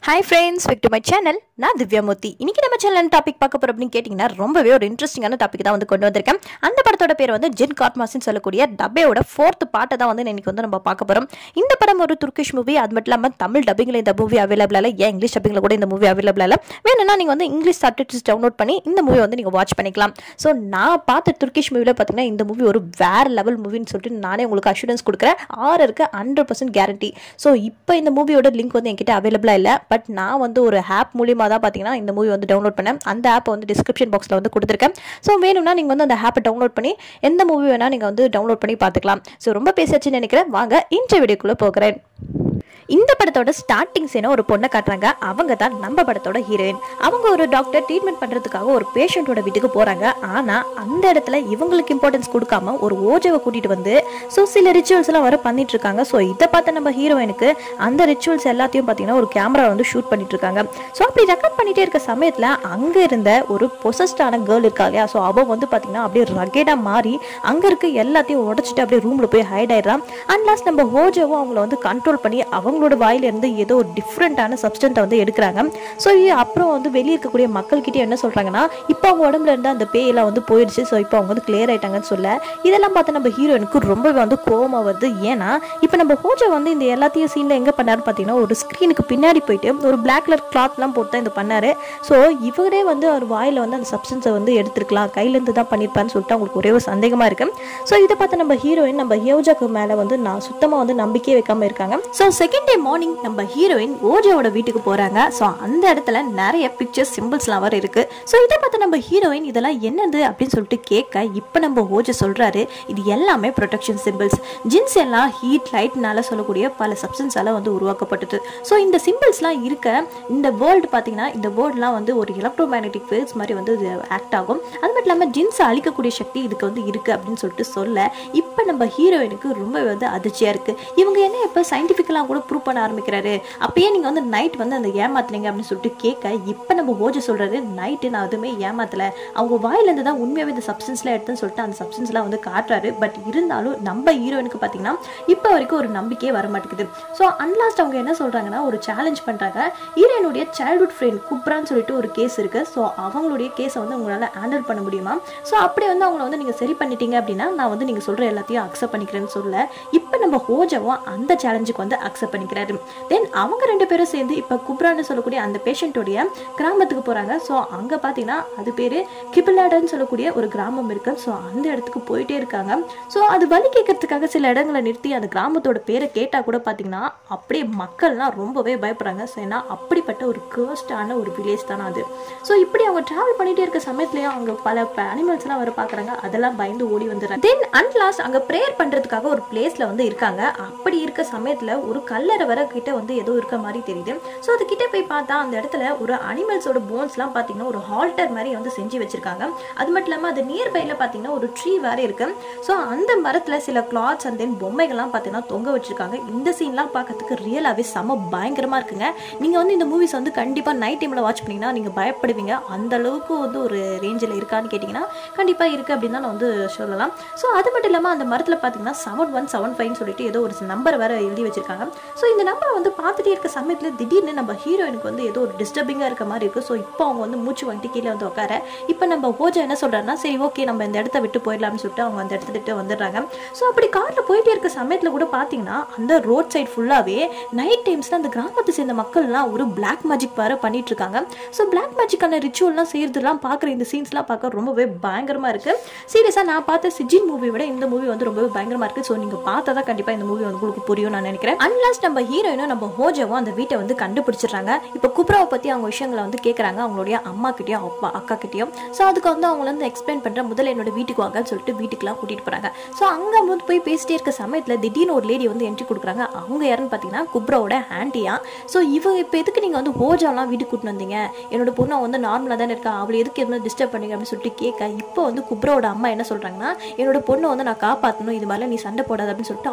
hi friends வெக் to my channel நான் திவ்யாமூர்த்தி இன்னைக்கு நம்ம சேனல் டாபிக் பார்க்க போறோம் அப்படின்னு கேட்டிங்கன்னா ரொம்பவே ஒரு இன்ட்ரெஸ்டிங்கான டாபிக் தான் வந்து கொண்டு வந்திருக்கேன் அந்த படத்தோட பேர் வந்து ஜின் கார்மாஸ்ன்னு சொல்லக்கூடிய டப்பேயோட ஃபோர்த் பாட்டை தான் வந்து இன்னைக்கு வந்து நம்ம பார்க்க போறோம் இந்த படம் ஒரு துர்க்கிஷ் மூவி அது மட்டும் இல்லாமல் தமிழ் டப்பிங்கில் இந்த மூவி அவைலபிள் இல்லை ஏன் இங்கிலீஷ் டப்பிங்கில் கூட இந்த மூவி அவைலபிள் இல்லை வேணும்னா நீங்கள் வந்து இங்கிலீஷ் சப்டைட்டில்ஸ் டவுன்லோட் பண்ணி இந்த மூவி வந்து நீங்கள் வாட்ச் பண்ணிக்கலாம் ஸோ நான் பார்த்த துர்க்கிஷ் மூவியில் பார்த்தீங்கன்னா இந்த மூவி ஒரு வேற லெவல் மூவின்னு சொல்லிட்டு நானே உங்களுக்கு அஷூரன்ஸ் கொடுக்குறேன் ஆறு இருக்கு ஹண்ட்ரட் பர்சன்ட் கேரண்டி ஸோ இப்போ இந்த மூவியோட லிங்க் வந்து என்கிட்ட அவைலபிளாக இல்லை பட் நான் வந்து ஒரு ஆப் மூலியமாக தான் பார்த்தீங்கன்னா இந்த மூவி வந்து டவுன்லோட் பண்ணேன் அந்த ஆப்பை வந்து டிஸ்கிரிப்ஷன் பாக்ஸில் வந்து கொடுத்துருக்கேன் ஸோ வேணும்னா நீங்கள் வந்து அந்த ஆப்பை டவுன்லோட் பண்ணி எந்த மூவி வேணால் நீங்கள் வந்து டவுன்லோட் பண்ணி பார்த்துக்கலாம் ஸோ ரொம்ப பேசியாச்சுன்னு நினைக்கிறேன் வாங்க இன்றைய வீடியோக்குள்ளே போகிறேன் இந்த படத்தோட ஸ்டார்டிங் சீனை ஒரு பொண்ணை காட்டுறாங்க அவங்க தான் நம்ம படத்தோட ஹீரோயின் அவங்க ஒரு டாக்டர் ட்ரீட்மெண்ட் பண்றதுக்காக ஒரு பேஷண்ட்டோட வீட்டுக்கு போறாங்க ஆனா அந்த இடத்துல இவங்களுக்கு இம்பார்ட்டன்ஸ் கொடுக்காம ஒரு ஓஜவை கூட்டிட்டு வந்து ஸோ சில ரிச்சுவல்ஸ் எல்லாம் வர பண்ணிட்டு இருக்காங்க ஸோ இதை பார்த்த நம்ம ஹீரோயினுக்கு அந்த ரிச்சுவல்ஸ் எல்லாத்தையும் பார்த்தீங்கன்னா ஒரு கேமரா வந்து ஷூட் பண்ணிட்டு இருக்காங்க ஸோ அப்படி ரெக்கார்ட் பண்ணிட்டே இருக்க சமயத்தில் அங்க இருந்த ஒரு பொசஸ்டான கேர்ள் இருக்கா இல்லையா ஸோ அவ வந்து பார்த்தீங்கன்னா அப்படியே ரகேடா மாறி அங்க இருக்க எல்லாத்தையும் உடச்சிட்டு அப்படியே ரூம்ல போய் ஹைட் ஆயிடுறான் அண்ட் லாஸ்ட் நம்ம ஹோஜோவும் அவங்கள வந்து கண்ட்ரோல் பண்ணி அவங்களோட வாயில இருந்து ஏதோ ஒரு டிஃப்ரெண்ட்டான சப்ஸ்டன்ட்டை வந்து எடுக்கிறாங்க ஸோ அப்புறம் வந்து வெளியே இருக்கக்கூடிய மக்கள்கிட்ட என்ன சொல்றாங்கன்னா இப்போ அவங்க உடம்புல இருந்து அந்த பேயெல்லாம் வந்து போயிடுச்சு ஸோ இப்போ அவங்க வந்து கிளியர் ஆயிட்டாங்கன்னு சொல்ல இதெல்லாம் பார்த்து நம்ம ஹீரோயினுக்கு ரொம்பவே வந்து கோவமா வருது ஏன்னா இப்போ நம்ம ஹோஜோ வந்து இந்த எல்லாத்தையும் சீனில் எங்கே பண்ணாருன்னு பார்த்தீங்கன்னா ஒரு ஸ்க்ரீனுக்கு பின்னாடி போயிட்டு ஒரு பிளாக் கலர் கிளாத்லாம் போட்டு தான் இது பண்ணாரு ஸோ இவரே வந்து அவர் வாயில வந்து அந்த சப்ஸ்டன்ஸை வந்து எடுத்துருக்கலாம் கையிலேருந்து தான் பண்ணியிருப்பான்னு சொல்லிட்டு அவங்களுக்கு ஒரே ஒரு சந்தேகமா இருக்கு ஸோ இதை பார்த்து நம்ம ஹீரோயின் நம்ம ஹியோஜாக்கு மேலே வந்து நான் சுத்தமாக வந்து நம்பிக்கையே வைக்காம இருக்காங்க ஸோ செகண்ட் டே மார்னிங் நம்ம ஹீரோயின் ஓஜோவோட வீட்டுக்கு போறாங்க ஸோ அந்த இடத்துல நிறைய பிக்சர்ஸ் சிம்பிள்ஸ்லாம் வர இருக்கு ஸோ இதை பார்த்து நம்ம ஹீரோயின் இதெல்லாம் என்னது அப்படின்னு சொல்லிட்டு கேட்க இப்போ நம்ம ஓஜோ சொல்றாரு இது எல்லாமே ப்ரொடெக்ஷன் சிம்பிள்ஸ் ஜின்ஸ் எல்லாம் ஹீட் லைட்னால சொல்லக்கூடிய பல சப்ஸ்டன்ஸால வந்து உருவாக்கப்பட்டது ஸோ இந்த சிம்பிள்ஸ்லாம் இருக்க இந்த வேர்ல்டு பார்த்தீங்கன்னா இந்த வேர்ல்ட்லாம் வந்து ஒரு எலக்ட்ரோ மேக்னெட்டிக் ஃபீல்ட்ஸ் மாதிரி வந்து ஆக்ட் ஆகும் அது மட்டும் இல்லாமல் ஜின்ஸை அழிக்கக்கூடிய சக்தி இதுக்கு வந்து இருக்கு அப்படின்னு சொல்லிட்டு சொல்ல இப்போ நம்ம ஹீரோயினுக்கு ரொம்ப வந்து அதிர்ச்சியா இருக்கு இவங்க என்ன இப்போ சயின்டிஃபிக்கலாக கூட ப்ரூவ் பண்ண ஆரம்பிக்கிறாரு அப்பயே நீங்க வந்து நைட் வந்து அந்த ஏமாத்துனீங்க அப்படின்னு சொல்லிட்டு கேட்க இப்போ நம்ம ஓஜ சொல்றாரு நைட்டு நான் எதுவுமே ஏமாத்தல அவங்க வாயிலேருந்து தான் உண்மையாகவே இந்த சப்ஸ்டன்ஸ்லாம் எடுத்துன்னு சொல்லிட்டு அந்த சப்ஸ்டன்ஸ்லாம் வந்து காட்டுறாரு பட் இருந்தாலும் நம்ம ஹீரோயினுக்கு பார்த்தீங்கன்னா இப்போ வரைக்கும் ஒரு நம்பிக்கையே வர மாட்டேங்குது ஸோ அன்லாஸ்ட் அவங்க என்ன சொல்றாங்கன்னா ஒரு சேலஞ்ச் பண்றாங்க ஹீரோயினுடைய சைல்ட்ஹுட் ஃப்ரெண்ட் குப்ரான்னு சொல்லிட்டு ஒரு கேஸ் இருக்கு ஸோ அவங்களுடைய கேஸை வந்து உங்களால் ஹேண்டில் பண்ண முடியுமா ஸோ அப்படி வந்து அவங்கள வந்து நீங்கள் சரி பண்ணிட்டீங்க அப்படின்னா நான் வந்து நீங்கள் சொல்கிற எல்லாத்தையும் அக்செப்ட் பண்ணிக்கிறேன்னு சொல்ல இப்போ நம்ம ஹோஜாவும் அந்த சேலஞ்சுக்கு வந்து அக்செப்ட் பண்ணிக்கிறாரு தென் அவங்க ரெண்டு பேரும் சேர்ந்து இப்போ குப்ரான்னு சொல்லக்கூடிய அந்த பேஷண்ட்டோடைய கிராமத்துக்கு போகிறாங்க ஸோ அங்கே பார்த்தீங்கன்னா அது பேர் கிபிலாடன்னு சொல்லக்கூடிய ஒரு கிராமம் இருக்கு ஸோ அந்த இடத்துக்கு போயிட்டே இருக்காங்க ஸோ அது வழி கேட்கறதுக்காக சில இடங்களை நிறுத்தி அந்த கிராமத்தோட பேரை கேட்டால் கூட பார்த்தீங்கன்னா அப்படியே மக்கள்லாம் ரொம்பவே பயப்படுறாங்க ஸோ ஏன்னா அப்படிப்பட்ட ஒரு கேர்ஸ்டான ஒரு வில்லேஜ் தானே அது ஸோ இப்படி அவங்க ட்ராவல் பண்ணிட்டே இருக்க சமயத்துலயும் அவங்க பல அனிமல்ஸ்லாம் வர பார்க்குறாங்க அதெல்லாம் பயந்து ஓடி வந்துடுறாங்க தென் அண்ட் லாஸ்ட் அங்கே ப்ரேயர் பண்ணுறதுக்காக ஒரு பிளேஸில் வந்து இருக்காங்க அப்படி இருக்க சமயத்தில் ஒரு கல்லறை வர கிட்ட வந்து ஏதோ இருக்க மாதிரி தெரியுது ஸோ அது கிட்ட போய் பார்த்தா அந்த இடத்துல ஒரு அனிமல்ஸோட போன்ஸ்லாம் பார்த்தீங்கன்னா ஒரு ஹால்டர் மாதிரி வந்து செஞ்சு வச்சிருக்காங்க அது மட்டும் இல்லாமல் அது நியர்பைல பார்த்தீங்கன்னா ஒரு ட்ரீ வேற இருக்கு ஸோ அந்த மரத்தில் சில கிளாத்ஸ் அண்ட் தென் பொம்மைகள்லாம் பார்த்தீங்கன்னா தொங்க வச்சிருக்காங்க இந்த சீன்லாம் பார்க்கறதுக்கு ரியலாகவே செம பயங்கரமாக இருக்குங்க நீங்கள் வந்து இந்த மூவிஸ் வந்து கண்டிப்பாக நைட் டைமில் வாட்ச் பண்ணீங்கன்னா நீங்கள் பயப்படுவீங்க அந்த அளவுக்கு வந்து ஒரு ரேஞ்சில் இருக்கான்னு கேட்டிங்கன்னா கண்டிப்பாக இருக்குது அப்படின்னு தான் நான் வந்து சொல்லலாம் ஸோ அது மட்டும் இல்லாமல் அந்த மரத்தில் பார்த்தீங்கன்னா செவன் ஒன் செவன் ஃபைவ்னு சொல்லிட்டு ஏதோ ஒரு நம்பர் வேற எழுதி வச்சிருக்காங்க ஸோ இந்த நம்பரை வந்து பார்த்துட்டே இருக்க சமயத்தில் திடீர்னு நம்ம ஹீரோயினுக்கு வந்து ஏதோ ஒரு டிஸ்டர்பிங்காக இருக்க மாதிரி இருக்குது ஸோ இப்போ அவங்க வந்து மூச்சு வாங்கிட்டு கீழே வந்து உட்கார இப்போ நம்ம ஹோஜா என்ன சொல்கிறாருன்னா சரி ஓகே நம்ம இந்த இடத்த விட்டு போயிடலாம்னு சொல்லிட்டு அவங்க அந்த இடத்த விட்டு வந்துடுறாங்க ஸோ அப்படி காரில் போயிட்டே இருக்க சமயத்தில் கூட பார்த்தீங்கன்னா அந்த ரோட் சைட் ஃபுல்லாகவே நைட் டைம்ஸில் அந்த கிராமத்தை சேர்ந்த மக்கள்லாம் ஒரு பிளாக் மேஜிக் வேறு பண்ணிட்டு இருக்காங்க ஸோ பிளாக் மேஜிக்கான ரிச்சுவல்லாம் செய்யறதுலாம் பார்க்குற இந்த சீன்ஸ்லாம் பார்க்க ரொம்பவே பயங்கரமாக இருக்குது சீரியஸாக நான் பார்த்த சிஜின் மூவி விட இந்த மூவி வந்து ரொம்பவே பயங்கரமாக இருக்குது ஸோ நீங்கள் பார்த்தா தான் கண்டிப்பாக இந்த மூவி வந்து உங்களுக்கு புரியும் நான் நினைக்கிறேன் அன்லாஸ்ட் நம்ம ஹீரோயினும் நம்ம ஹோஜாவும் அந்த வீட்டை வந்து கண்டுபிடிச்சிடுறாங்க இப்போ குப்ராவை பற்றி அவங்க விஷயங்களை வந்து கேட்குறாங்க அவங்களுடைய அம்மா கிட்டயும் அப்பா அக்கா கிட்டயும் ஸோ அதுக்கு வந்து அவங்கள வந்து எக்ஸ்பிளைன் பண்ணுற முதல்ல என்னோட வீட்டுக்கு வாங்கன்னு சொல்லிட்டு வீட்டுக்குலாம் கூட்டிகிட்டு போகிறாங்க ஸோ அங்கே வந்து போய் பேசிட்டே இருக்க சமயத்தில் திடீர்னு ஒரு லேடி வந்து என்ட்ரி கொடுக்குறாங்க அவங்க யாருன்னு பார்த்தீங்கன்னா குப்ராவோட ஆண்டியா ஸோ இவங்க இப்போ எதுக்கு நீங்கள் வந்து ஹோஜாலாம் வீட்டுக்கு கூட்டிட்டு வந்தீங்க என்னோட பொண்ணு வந்து நார்மலாக தானே இருக்கா அவளை எதுக்கு எதுவும் டிஸ்டர்ப் பண்ணீங்க அப்படின்னு சொல்லிட்டு கேட்க இப்போ வந்து குப்ராவோட அம்மா என்ன சொல்கிறாங்கன்னா என்னோட பொண்ணை வந்து நான் காப்பாற்றணும் இது மாதிரிலாம் நீ சண்டை போடாத அப்படின்னு சொல்லிட்டு அவங்க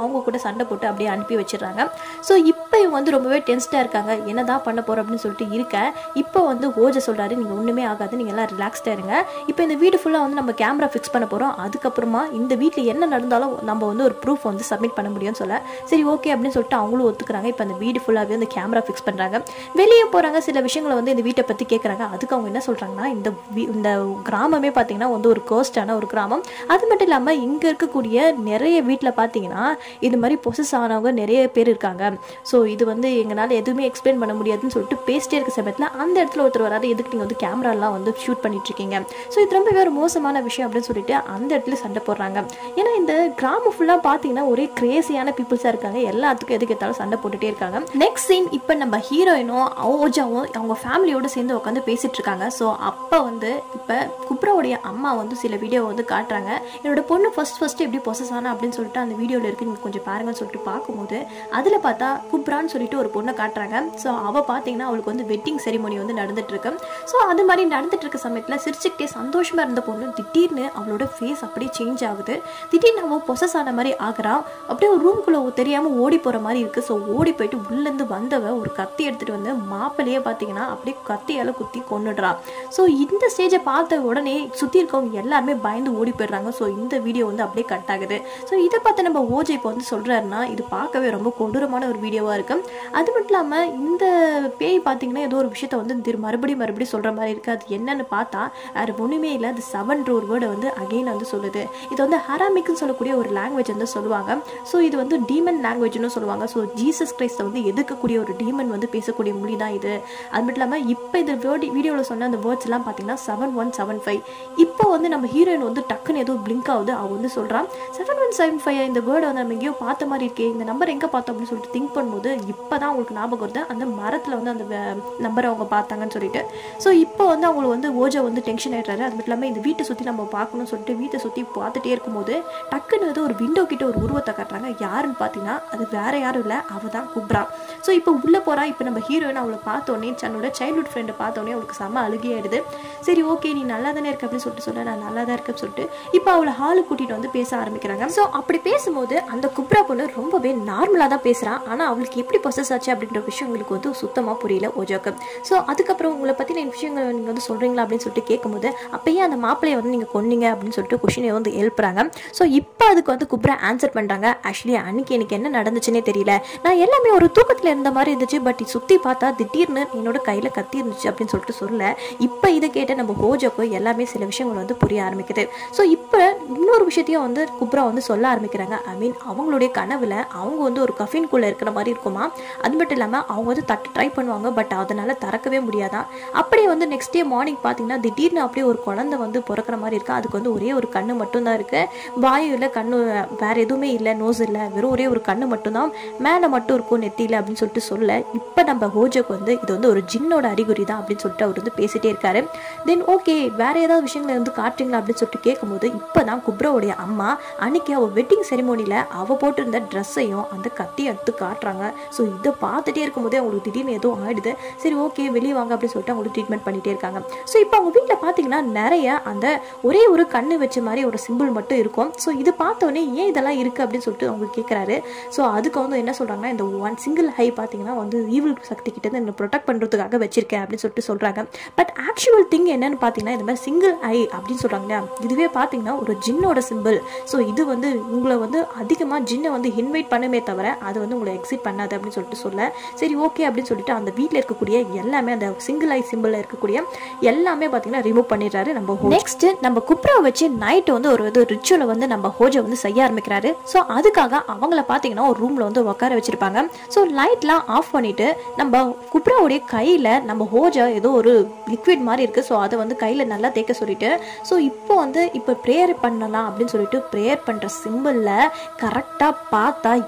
அவங்க கூட சண்டை போட்டு அப்படியே அனுப்பி வச்சிடுறாங்க ஸோ இப்போ இவங்க வந்து ரொம்பவே டென்ஸ்டாக இருக்காங்க என்னதான் பண்ண போகிறோம் அப்படின்னு சொல்லிட்டு இருக்க இப்போ வந்து ஓஜ சொல்கிறாரு நீங்கள் ஒன்றுமே ஆகாது நீங்கள் எல்லாம் ரிலாக்ஸ்டாக இருங்க இப்போ இந்த வீடு ஃபுல்லாக வந்து நம்ம கேமரா ஃபிக்ஸ் பண்ண போகிறோம் அதுக்கப்புறமா இந்த வீட்டில் என்ன நடந்தாலும் நம்ம வந்து ஒரு ப்ரூஃப் வந்து சப்மிட் பண்ண முடியும்னு சொல்ல சரி ஓகே அப்படின்னு சொல்லிட்டு அவங்களும் ஒத்துக்கிறாங்க இப்போ அந்த வீடு ஃபுல்லாகவே வந்து கேமரா ஃபிக்ஸ் பண்ணுறாங்க வெளியே போகிறாங்க சில விஷயங்களை வந்து இந்த வீட்டை பற்றி கேட்குறாங்க அதுக்கு அவங்க என்ன சொல்கிறாங்கன்னா இந்த வீ- இந்த கிராமமே பார்த்தீங்கன்னா வந்து ஒரு கோஸ்டான ஒரு கிராமம் அது மட்டும் இல்லாமல் இங்கே இருக்கக்கூடிய நிறைய வீட்டில் பார்த்தீங்கன்னா இது மாதிரி பொசஸ் ஆனவங்க நிறைய பேர் இருக்காங்க ஸோ இது வந்து எங்களால் எதுவுமே எக்ஸ்பிளைன் பண்ண முடியாதுன்னு சொல்லிட்டு பேசிட்டே இருக்க சமயத்தில் அந்த இடத்துல ஒருத்தர் வராது எதுக்கு நீங்கள் வந்து கேமராலாம் வந்து ஷூட் பண்ணிட்டு இருக்கீங்க ஸோ இது ரொம்பவே ஒரு மோசமான விஷயம் அப்படின்னு சொல்லிட்டு அந்த இடத்துல சண்டை போடுறாங்க ஏன்னா இந்த கிராமம் ஃபுல்லாக பார்த்தீங்கன்னா ஒரே கிரேசியான பீப்புள்ஸாக இருக்காங்க எல்லாத்துக்கும் எதுக்கு எடுத்தாலும் சண்டை போட்டுட்டே இருக்காங்க நெக்ஸ்ட் சீன் இப்போ நம்ம ஹீரோயினும் ஓஜாவும் அவங்க ஃபேமிலியோட சேர்ந்து உட்காந்து பேசிட்டு இருக்காங்க ஸோ அப்போ வந்து இப்போ குப்ராவுடைய அம்மா வந்து சில வீடியோ வந்து காட்டுறாங்க என்னோட பொண்ணு ஃபர்ஸ்ட் ஃபர்ஸ்ட் எப்படி பொசஸ் ஆனா அப்படின்னு சொல்லிட்டு அந்த வீடியோவில் இருக்கு நீங்கள் கொஞ்சம் பாருங்கன்னு சொல்லிட்டு பார்க்கும்போது அதில் பார்த்தா குப்ரான்னு சொல்லிட்டு ஒரு பொண்ணை காட்டுறாங்க ஸோ அவள் பார்த்தீங்கன்னா அவளுக்கு வந்து வெட்டிங் செரிமோனி வந்து நடந்துட்டு இருக்கு ஸோ அது மாதிரி நடந்துட்டு இருக்க சமயத்தில் சிரிச்சுக்கிட்டே சந்தோஷமா இருந்த பொண்ணு திடீர்னு அவளோட ஃபேஸ் அப்படியே சேஞ்ச் ஆகுது திடீர்னு அவள் பொசஸ் ஆன மாதிரி ஆகுறா அப்படியே ஒரு ரூம்குள்ளே தெரியாமல் ஓடி போகிற மாதிரி இருக்குது ஸோ ஓடி போயிட்டு உள்ளேருந்து வந்தவ ஒரு கத்தி எடுத்துகிட்டு வந்து மாப்பிள்ளையே பார்த்தீங்கன்னா அப்படியே கத்தியால் குத்தி கொன்னுடுறா ஸோ இந்த ஸ்டேஜை பார்த்த உடனே சுற்றி இருக்கவங்க எல்லாருமே பயந்து ஓடி போயிடுறாங்க ஸோ இந்த வீடியோ வந்து அப்படியே கட் ஆகுது ஸோ இதை பார்த்து நம்ம ஓஜை இப்போ வந்து சொல்கிறாருன்னா இது பார்க்கவே ரொம்ப கொடூரமான ஒரு வீடியோவாக இருக்கு அது மட்டும் இல்லாமல் இந்த பேய் பார்த்தீங்கன்னா ஏதோ ஒரு விஷயத்த வந்து திரு மறுபடியும் மறுபடியும் சொல்கிற மாதிரி இருக்குது அது என்னன்னு பார்த்தா அது ஒன்றுமே இல்லை அது செவன்ற ஒரு வேர்டை வந்து அகெயின் வந்து சொல்லுது இது வந்து ஹராமிக்னு சொல்லக்கூடிய ஒரு லாங்குவேஜ் வந்து சொல்லுவாங்க ஸோ இது வந்து டீமன் லாங்குவேஜ்னு சொல்லுவாங்க ஸோ ஜீசஸ் கிரைஸ்ட்டை வந்து எதிர்க்கக்கூடிய ஒரு டீமன் வந்து பேசக்கூடிய மொழி தான் இது அது மட்டும் இல்லாமல் இப்போ இந்த வேர்டு வீடியோவில் சொன்ன அந்த வேர்ட்ஸ் எல்லாம் பார்த்தீங்கன்னா செவன் ஒன் செவன் ஃபைவ் இப்போ வந்து நம்ம ஹீரோயின் வந்து டக்குன்னு ஏதோ பிளிங்க் ஆகுது அவ வந்து சொல்கிறான் செவன் ஒன் செவன் ஃபைவ் இந்த வேர்டை வந்து நம்ம எங்கேயோ பார்த்த மாதிரி இருக்கே இந்த நம்பர் எங்கே பார்த்தோம் அப்படின்னு சொல்லிட்டு திங்க் பண்ணும்போது இப்போ தான் அவங்களுக்கு ஞாபகம் வருது அந்த மரத்தில் வந்து அந்த நம்பரை அவங்க பார்த்தாங்கன்னு சொல்லிட்டு ஸோ இப்போ வந்து அவங்களுக்கு வந்து ஓஜா வந்து டென்ஷன் ஆயிடுறாரு அது மட்டும் இல்லாமல் இந்த வீட்டை சுற்றி நம்ம பார்க்கணும்னு சொல்லிட்டு வீட்டை சுற்றி பார்த்துட்டே இருக்கும்போது டக்குன்னு ஏதோ ஒரு விண்டோ கிட்ட ஒரு உருவத்தை காட்டுறாங்க யாருன்னு பார்த்தீங்கன்னா அது வேற யாரும் இல்லை அவ தான் குப்ரா ஸோ இப்போ உள்ளே போகிறா இப்போ நம்ம ஹீரோயின் அவளை பார்த்தோன்னே தன்னோட சைல்ட்ஹுட் ஃப்ரெண்டை பார்த்தோன்னே அவளுக்கு செம்ம அழுகையாயிடுது சரி ஓகே நீ நல்லா தானே இருக்க அப்படின்னு சொல்லிட்டு சொல்ல நான் நல்லா தான் இருக்கேன்னு சொல்லிட்டு இப்போ அவளை ஹாலுக்கு கூட்டிகிட்டு வந்து பேச ஆரம்பிக்கிறாங்க ஸோ அப்படி பேசும்போது அந்த குப்ரா பொண்ணு ரொம்பவே நார்மலாக தான் பேசுகிறான் ஆனால் அவளுக்கு எப்படி ப்ரொசஸ் ஆச்சு அப்படின்ற விஷயம் உங்களுக்கு வந்து சுத்தமாக புரியல ஓஜாக்கு ஸோ அதுக்கப்புறம் உங்களை பற்றின விஷயங்கள் நீங்கள் வந்து சொல்கிறீங்களா அப்படின்னு சொல்லிட்டு கேட்கும்போது அப்பயே அந்த மாப்பிளையை வந்து நீங்கள் கொன்னீங்க அப்படின்னு சொல்லிட்டு கொஷினை வந்து எழுப்புறாங்க ஸோ இப்போ அதுக்கு வந்து குப்ரா ஆன்சர் பண்ணுறாங்க ஆக்சுவலி அன்னைக்கு எனக்கு என்ன நடந்துச்சுன்னே தெரியல நான் எல்லாமே ஒரு தூக்கத்தில் இருந்த மாதிரி இருந்துச்சு பட் சுற்றி பார்த்தா திடீர்னு என்னோட கையில் கத்தி இருந்துச்சு அப்படின்னு சொல்லிட்டு சொல்ல இப்போ இதை கேட்ட நம்ம ஹோஜோக்கு எல்லாமே சில விஷயங்கள் வந்து புரிய ஆரம்பிக்குது ஸோ இப்போ இன்னொரு விஷயத்தையும் வந்து குப்ரா வந்து சொல்ல ஆரம்பிக்கிறாங்க ஐ மீன் அவங்களுடைய கனவுல அவங்க வந்து ஒரு கஃபின்குள்ளே இருக்கிற மாதிரி இருக்குமா அது மட்டும் இல்லாமல் அவங்க வந்து தட்டு ட்ரை பண்ணுவாங்க பட் அதனால திறக்கவே முடியாதான் அப்படியே வந்து நெக்ஸ்ட் டே மார்னிங் பார்த்தீங்கன்னா திடீர்னு அப்படியே ஒரு குழந்தை வந்து பிறக்கிற மாதிரி இருக்கு அதுக்கு வந்து ஒரே ஒரு கண்ணு மட்டும்தான் இருக்கு வாயு இல்லை கண்ணு வேற எதுவுமே இல்லை நோஸ் இல்லை வெறும் ஒரே ஒரு கண்ணு மட்டும்தான் மேலே மட்டும் இருக்கும் நெத்தியில் அப்படின்னு சொல்லிட்டு சொல்ல இப்போ நம்ம ஹோஜோக்கு வந்து இது வந்து ஒரு ஜின்னோட அறிகுறி தான் அப்படின்னு சொல்லிட்டு அவர் வந்து பேசிட்டே இருக்காரு தென் ஓகே வேற ஏதாவது விஷயங்களை வந்து காட்டுறீங்களா அப்படின்னு சொல்லிட்டு கேட்கும்போது இப்போ தான் குப்ராவுடைய அம்மா அன்னைக்கு அவள் வெட்டிங் செரிமோனியில் அவள் போட்டிருந்த ட்ரெஸ்ஸையும் அந்த கத்தியை எடுத்து காட்டுறாங்க ஸோ இதை பார்த்துட்டே இருக்கும்போதே அவங்களுக்கு திடீர்னு ஏதோ ஆயிடுது சரி ஓகே வெளியே வாங்க அப்படின்னு சொல்லிட்டு அவங்களுக்கு ட்ரீட்மெண்ட் பண்ணிட்டே இருக்காங்க ஸோ இப்போ அவங்க வீட்டில் பார்த்தீங்கன்னா நிறைய அந்த ஒரே ஒரு கண்ணு வச்ச மாதிரி ஒரு சிம்பிள் மட்டும் இருக்கும் ஸோ இது பார்த்தோன்னே ஏன் இதெல்லாம் இருக்குது அப்படின்னு சொல்லிட்டு அவங்க கேட்குறாரு ஸோ அதுக்கு வந்து என்ன சொல்கிறாங்கன்னா இந்த ஒன் சிங்கிள் ஹை பார்த்தீங்கன்னா வந்து ஈவில் சக்தி கிட்ட இருந்து என்னை ப்ரொடெக்ட் பண்ணுறதுக்காக வச்சிருக்கேன் அப்படின்னு சொல்லிட்டு சொல்கிறாங்க பட் ஆக்சுவல் திங் என்னன்னு பார்த்தீங்கன்னா இந்த மாதிரி சிங்கிள் ஐ அப்படின்னு சொல்கிறாங்க இல்லையா இதுவே பார்த்தீங்கன்னா ஒரு ஜின்னோட சிம்பிள் ஸோ இது வந்து உங்களை வந்து அதிகமாக ஜின்னை வந்து இன்வைட் பண்ணுமே தவிர அது வந்து உங்களை எக்ஸிட் பண்ணாது அப்படின்னு சொல்லிட்டு சொல்ல சரி ஓகே அப்படின்னு சொல்லிட்டு அந்த வீட்டில் இருக்கக்கூடிய எல்லாமே அந்த சிங்கிள் ஐ சிம்பிளில் இருக்கக்கூடிய எல்லாமே பார்த்தீங்கன்னா ரிமூவ் பண்ணிடுறாரு நம்ம நெக்ஸ்ட் நம்ம குப்ராவை வச்சு நைட்டு வந்து ஒரு இது ரிச்சுவலை வந்து நம்ம ஹோஜை வந்து செய்ய ஆரம்பிக்கிறாரு ஸோ அதுக்காக அவங்கள பார்த்தீங்கன்னா ஒரு ரூமில் வந்து உட்கார வச்சிருப்பாங்க ஸோ லைட்லாம் ஆஃப் பண்ணிட்டு நம்ம குப்ராவுடைய கையில் நம்ம ஹோஜா ஏதோ ஒரு லிக்விட் மாதிரி இருக்குது ஸோ அதை வந்து கையில் நல்லா தேய்க்க சொல்லிட்டு ஸோ இப்போ வந்து இப்போ ப்ரேயர் பண்ணலாம் அப்படின்னு சொல்லிட்டு ப்ரேயர் பண்ணுற சிம்பிளில் கரெக்டாக பார்த்தா இப்போ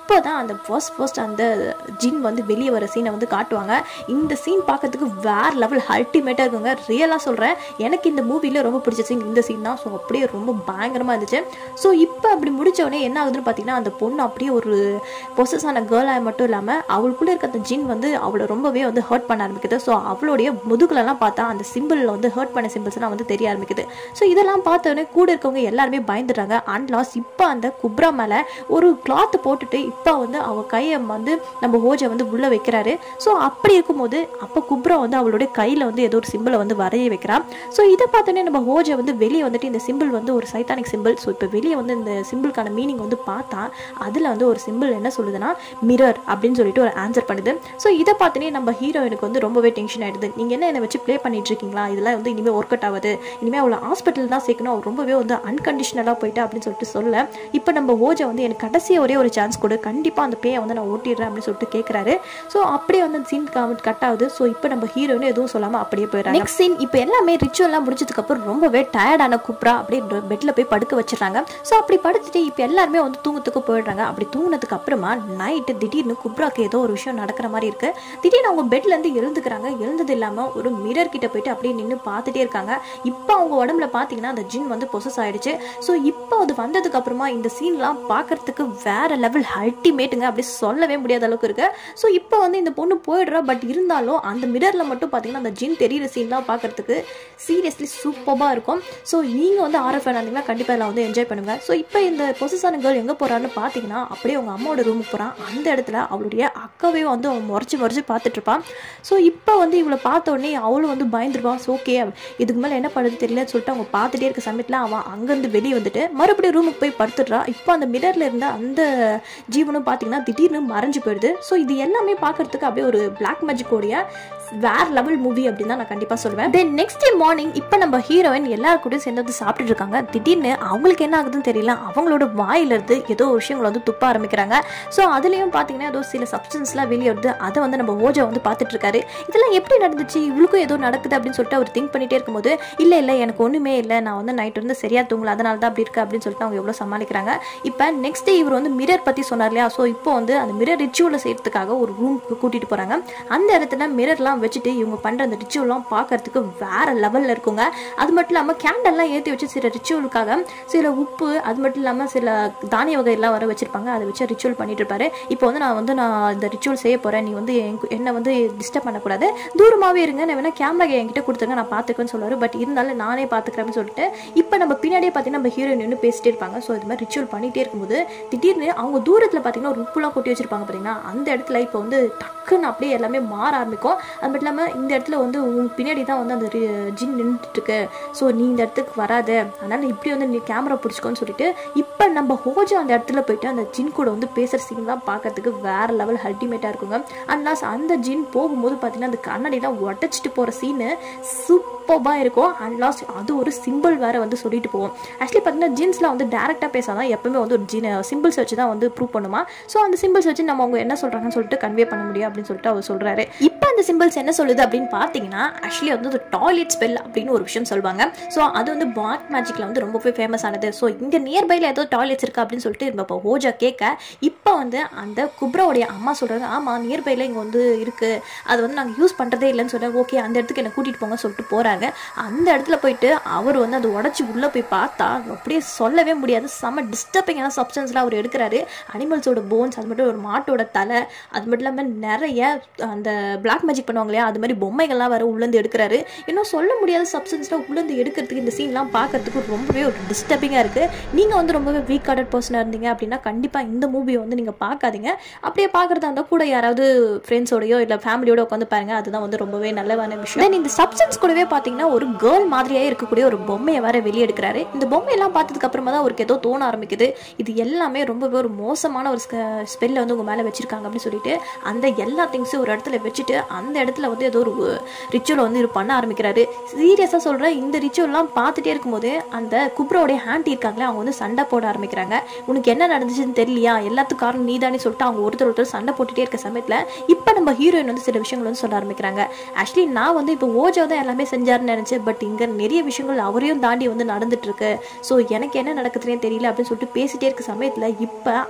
இப்போ தான் அந்த ஃபர்ஸ்ட் ஃபர்ஸ்ட் அந்த ஜின் வந்து வெளியே வர சீனை வந்து காட்டுவாங்க இந்த சீன் பார்க்கறதுக்கு வேற லெவல் அல்டிமேட்டாக இருக்குங்க ரியலாக சொல்கிறேன் எனக்கு இந்த மூவியில் ரொம்ப பிடிச்ச சீன் இந்த சீன் தான் ஸோ அப்படியே ரொம்ப பயங்கரமாக இருந்துச்சு ஸோ இப்போ அப்படி முடிச்ச உடனே என்ன ஆகுதுன்னு பார்த்தீங்கன்னா அந்த பொண்ணு அப்படியே ஒரு பொசஸ் ஆன கேர்ளாக மட்டும் இல்லாமல் அவளுக்குள்ளே இருக்க அந்த ஜின் வந்து அவளை ரொம்பவே வந்து ஹர்ட் பண்ண ஆரம்பிக்குது ஸோ அவளுடைய முதுகுலலாம் பார்த்தா அந்த சிம்பிளில் வந்து ஹர்ட் பண்ண சிம்பிள்ஸ்லாம் வந்து தெரிய ஆரம்பிக்குது ஸோ இதெல்லாம் பார்த்த உடனே கூட இருக்கவங்க எல்லாருமே பயந்துடுறாங்க அண்ட் லாஸ் இப்போ அந்த குப்ரா மேலே ஒரு கிளாத் போட்டுட்டு இப்போ வந்து அவ கையை வந்து நம்ம ஹோஜை வந்து உள்ளே வைக்கிறாரு ஸோ அப்படி இருக்கும்போது அப்போ குப்ரா வந்து அவளுடைய கையில் வந்து ஏதோ ஒரு சிம்பிளை வந்து வரைய வைக்கிறான் ஸோ இதை பார்த்தோன்னே நம்ம ஹோஜை வந்து வெளியே வந்துட்டு இந்த சிம்பிள் வந்து ஒரு சைத்தானிக் சிம்பிள் ஸோ இப்போ வெளியே வந்து இந்த சிம்பிளுக்கான மீனிங் வந்து பார்த்தா அதில் வந்து ஒரு சிம்பிள் என்ன சொல்லுதுன்னா மிரர் அப்படின்னு சொல்லிட்டு ஒரு ஆன்சர் பண்ணுது ஸோ இதை பார்த்தோன்னே நம்ம ஹீரோயினுக்கு வந்து ரொம்பவே டென்ஷன் ஆயிடுது நீங்கள் என்ன என்னை வச்சு ப்ளே பண்ணிட்டு இருக்கீங்களா இதெல்லாம் வந்து இனிமேல் ஒர்க் அவுட் ஆகுது இனிமேல் அவளை ஹாஸ்பிட்டல் தான் சேர்க்கணும் அவள் ரொம்பவே வந்து அன்கண்டிஷனலாக போயிட்டா அப்படின்னு சொல்லிட்டு சொல்ல இப்போ நம்ம ஓஜை வந்து எனக்கு கடைசியாக ஒரே ஒரு சான்ஸ் கொடு கண்டிப்பாக அந்த பேயை வந்து நான் ஓட்டிடுறேன் அப்படின்னு சொல்லிட்டு கேட்குறாரு ஸோ அப்படியே வந்து அந்த சீன் கட் ஆகுது ஸோ இப்போ நம்ம ஹீரோயின் எதுவும் சொல்லாமல் அப்படியே போயிடுறாங்க நெக்ஸ்ட் சீன் இப்போ எல்லாமே ரிச்சுவல்லாம் முடிச்சதுக்கப்புறம் ரொம்பவே டயர்டான கூப்பிட்றா அப்படியே பெட்டில் போய் படுக்க வச்சிடறாங்க ஸோ அப்படி படுத்துட்டு இப்போ எல்லாருமே வந்து தூங்கத்துக்கு போயிடுறாங்க அப்படி தூங்கினதுக்கு அப்புறமா நைட்டு திடீர்னு குப்ராக்கு ஏதோ ஒரு விஷயம் நடக்கிற மாதிரி இருக்கு திடீர்னு அவங்க பெட்ல இருந்து எழுந்துக்கிறாங்க எழுந்தது இல்லாமல் ஒரு மிரர் கிட்ட போயிட்டு அப்படியே நின்று பார்த்துட்டே இருக்காங்க இப்போ அவங்க உடம்புல பார்த்தீங்கன்னா அந்த ஜின் வந்து பொசஸ் ஆயிடுச்சு ஸோ இப்போ அது வந்ததுக்கு அப்புறமா இந்த சீன்லாம் பார்க்கறதுக்கு வேற லெவல் அல்டிமேட்டுங்க அப்படி சொல்லவே முடியாத அளவுக்கு இருக்கு ஸோ இப்போ வந்து இந்த பொண்ணு போயிடுறா பட் இருந்தாலும் அந்த மிரர்ல மட்டும் பார்த்தீங்கன்னா அந்த ஜின் தெரியிற சீன்லாம் பார்க்கறதுக்கு சீரியஸ்லி சூப்பராக இருக்கும் ஸோ நீங்கள் வந்து ஆர்எஃப் இருந்தீங்கன்னா கண்டிப்பாக இதில் வந்து என்ஜாய் பண்ணுங்க ஸோ இப்போ இந்த பொசஸான கேர்ள் எங்கே போகிறான்னு பார்த்தீங்கன்னா அப்படியே அவங்க அம்மாவோட ரூமுக்கு போகிறான் அந்த இடத்துல அவளுடைய அக்காவே வந்து அவன் முறைச்சி முறைச்சி பார்த்துட்டு இருப்பான் ஸோ இப்போ வந்து இவளை பார்த்த உடனே அவளும் வந்து பயந்துருவான் ஸோ ஓகே இதுக்கு மேலே என்ன பண்ணுறது தெரியலன்னு சொல்லிட்டு அவங்க பார்த்துட்டே இருக்க சமயத்தில் அவன் அங்கேருந்து வெளியே வந்துட்டு மறுபடியும் ரூமுக்கு போய் படுத்துடுறா இப்போ அந்த மிரரில் இருந்த அந்த ஜீவனும் பார்த்தீங்கன்னா திடீர்னு மறைஞ்சு போயிடுது ஸோ இது எல்லாமே பார்க்கறதுக்கு அப்படியே ஒரு பிளாக் மேஜிக்கோடைய வேற லெவல் மூவி அப்படின்னு தான் நான் கண்டிப்பாக சொல்லுவேன் தென் நெக்ஸ்ட் டே மார்னிங் இப்போ நம்ம ஹீரோயின் எல்லாரும் கூட சேர்ந்து வந்து சாப்பிட்டுட்டு இருக்காங்க திடீர்னு அவங்களுக்கு என்ன ஆகுதுன்னு தெரியல அவங்களோட வாயிலிருந்து ஏதோ ஒரு விஷயங்களை வந்து துப்ப ஆரம்பிக்கிறாங்க ஸோ அதுலேயும் பார்த்தீங்கன்னா ஏதோ சில சப்ஸ்டன்ஸ்லாம் வெளியே வருது அதை வந்து நம்ம ஓஜா வந்து பார்த்துட்டு இருக்காரு இதெல்லாம் எப்படி நடந்துச்சு இவளுக்கும் ஏதோ நடக்குது அப்படின்னு சொல்லிட்டு அவர் திங்க் பண்ணிட்டே இருக்கும்போது இல்லை இல்லை எனக்கு ஒன்றுமே இல்லை நான் வந்து நைட் வந்து சரியா தூங்கல அதனால தான் அப்படி இருக்கு அப்படின்னு சொல்லிட்டு அவங்க எவ்வளோ சமாளிக்கிறாங்க இப்போ நெக்ஸ்ட் டே இவர் வந்து மிரர் பற்றி சொன்னார் இல்லையா ஸோ இப்போ வந்து அந்த மிரர் ரிச்சுவலை செய்யறதுக்காக ஒரு ரூமுக்கு கூட்டிட்டு போறாங்க அந்த இடத்துல மிரர்லாம் வச்சுட்டு இவங்க பண்ற அந்த ரிச்சுவல்லாம் பார்க்கறதுக்கு வேற லெவல்ல இருக்குங்க அது மட்டும் இல்லாமல் கேண்டல்லாம் ஏற்றி வச்சு சில ரிச்சுவலுக்காக சில உப்பு அது மட்டும் இல்லாமல் சில தானிய வகையெல்லாம் வர வச்சிருப்பாங்க அதை வச்சு ரிச்சுவல் பண்ணிட்டு இருப்பாரு இப்போ வந்து நான் வந்து நான் இந்த ரிச்சுவல் செய்ய போறேன் நீ வந்து என்- என்னை வந்து டிஸ்டர்ப் பண்ணக்கூடாது தூரமாகவே இருங்க நான் வேணா கேமரா என்கிட்ட கொடுத்துருங்க நான் பார்த்துக்குவேன்னு சொல்லுவாரு பட் இருந்தாலும் நானே பார்த்துக்கிறேன்னு சொல்லிட்டு இப்போ நம்ம பின்னாடியே பார்த்தீங்கன்னா நம்ம ஹீரோயின் நின்று பேசிட்டே இருப்பாங்க ஸோ இது மாதிரி ரிச்சுவல் பண்ணிட்டே இருக்கும்போது திடீர்னு அவங்க தூரத்தில் பார்த்தீங்கன்னா ஒரு உப்புலாம் கொட்டி வச்சிருப்பாங்க பார்த்தீங்கன்னா அந்த இடத்துல இப்போ வந்து டக்குன்னு அப்படியே எல்லாமே மாற ஆரம்பிக்கும் அது மட்டும் இல்லாமல் இந்த இடத்துல வந்து உன் பின்னாடி தான் வந்து அந்த ரி- ஜின் நின்றுட்டு இருக்கு ஸோ நீ இந்த இடத்துக்கு வராத அதனால இப்படி வந்து நீ கேமரா பிடிச்சிக்கோன்னு சொல்லிட்டு இப்போ நம்ம ஹோஜா அந்த இடத்துல போயிட்டு அந்த ஜின் கூட வந்து பேசுகிற சீன்லாம் பார்க்கறதுக்கு வேற லெவல் அல்டிமேட்டாக இருக்குங்க அண்ட் லாஸ்ட் அந்த ஜின் போகும்போது பார்த்தீங்கன்னா அந்த கண்ணாடிலாம் உடச்சிட்டு போகிற சீனு சூப்பராக இருக்கும் அண்ட் லாஸ்ட் அது ஒரு சிம்பிள் வேற வந்து சொல்லிட்டு போவோம் ஆக்சுவலி பார்த்தீங்கன்னா ஜீன்ஸ்லாம் வந்து டேரெக்டாக பேசாதான் எப்பவுமே வந்து ஒரு ஜீன் சிம்பிள்ஸ் வச்சு தான் வந்து ப்ரூவ் பண்ணுமா ஸோ அந்த சிம்பிள்ஸ் வச்சு நம்ம அவங்க என்ன சொல்கிறாங்கன்னு சொல்லிட்டு கன்வே பண்ண முடியும் அப்படின்னு சொல்லிட்டு அவர் சொல்கிறாரு இப்போ அந்த சிம்பிள்ஸ் என்ன சொல்லுது அப்படின்னு பார்த்தீங்கன்னா ஆக்சுவலி வந்து ஒரு டாய்லெட் ஸ்பெல் அப்படின்னு ஒரு விஷயம் சொல்லுவாங்க ஸோ அது வந்து பிளாக் மேஜிக்கில் வந்து ரொம்பவே ஃபேமஸ் ஆனது ஸோ இங்கே நியர்பையில் ஏதோ டாய்லெட்ஸ் இருக்கா அப்படின்னு சொல்லிட்டு நம்ம இப்போ ஹோஜா கேட்க இப்போ வந்து அந்த குப்ராவுடைய அம்மா சொல்கிறாங்க ஆமாம் நியர்பையில் இங்கே வந்து இருக்குது அது வந்து நாங்கள் யூஸ் பண்ணுறதே இல்லைன்னு சொல்கிறாங்க ஓகே அந்த இடத்துக்கு என்னை கூட்டிகிட்டு போங்க சொல்லிட்டு போகிறாங்க அந்த இடத்துல போயிட்டு அவர் வந்து அதை உடச்சி உள்ளே போய் பார்த்தா அப்படியே சொல்லவே முடியாது செம்ம டிஸ்டர்பிங்கான சப்ஸ்டன்ஸ்லாம் அவர் எடுக்கிறாரு அனிமல்ஸோட போன்ஸ் அது மட்டும் ஒரு மாட்டோட தலை அது மட்டும் இல்லாமல் நிறைய அந்த பிளாக் மேஜிக் பண்ணுவாங்க இல்லையா அது மாதிரி பொம்மைகள்லாம் வர உள்ளேருந்து எடுக்கிறாரு இன்னும் சொல்ல முடியாத சப்ஸ்டன்ஸ்லாம் உள்ளேருந்து எடுக்கிறதுக்கு இந்த சீன்லாம் பார்க்கறதுக்கு ரொம்பவே ஒரு டிஸ்டர்பிங்காக இருக்குது நீங்கள் வந்து ரொம்பவே வீக் ஹார்டட் பர்சனாக இருந்தீங்க அப்படின்னா கண்டிப்பாக இந்த மூவியை வந்து நீங்கள் பார்க்காதீங்க அப்படியே பார்க்குறதா இருந்தால் கூட யாராவது ஃப்ரெண்ட்ஸோடயோ இல்லை ஃபேமிலியோட உட்காந்து பாருங்க அதுதான் வந்து ரொம்பவே நல்லவான விஷயம் Then இந்த சப்ஸ்டன்ஸ் கூடவே பார்த்தீங்கன்னா ஒரு கேர்ள் மாதிரியே இருக்கக்கூடிய ஒரு பொம்மையை வேற வெளியே எடுக்கிறாரு இந்த பொம்மையெல்லாம் பார்த்ததுக்கு அப்புறமா தான் அவருக்கு ஏதோ தோண ஆரம்பிக்குது இது எல்லாமே ரொம்பவே ஒரு மோசமான ஒரு ஸ்பெல்ல வந்து உங்க மேலே வச்சிருக்காங்க அப்படின்னு சொல்லிட்டு அந்த எல்லா திங்ஸும் ஒரு இடத்துல வச்சுட்டு அந்த இடத்துல வந்து ஏதோ ஒரு ரிச்சுவல் வந்து இது பண்ண ஆரம்பிக்கிறாரு சீரியஸாக சொல்கிறேன் இந்த ரிச்சுவல்லாம் பார்த்துட்டே இருக்கும்போது அந்த குப்ரோடைய ஹேண்டி இருக்காங்களே அவங்க வந்து சண்டை போட ஆரம்பிக்கிறாங்க உனக்கு என்ன நடந்துச்சுன்னு தெரியலையா எல்லாத்துக்கும் காரணம் நீதானே சொல்லிட்டு அவங்க ஒருத்தர் ஒருத்தர் சண்டை போட்டுட்டே இருக்க சமயத்தில் இப்போ நம்ம ஹீரோயின் வந்து சில விஷயங்கள் வந்து சொல்ல ஆரம்பிக்கிறாங்க ஆக்சுவலி நான் வந்து இப்போ ஓஜோ தான் எல்லாமே செஞ்சாருன்னு நினச்சேன் பட் இங்கே நிறைய விஷயங்கள் அவரையும் தாண்டி வந்து நடந்துட்டு இருக்கு ஸோ எனக்கு என்ன நடக்குதுன்னே தெரியல அப்படின்னு சொல்லிட்டு பேசிட்டே இருக்க சமயத்தில் இப்போ அங்கே இருக்க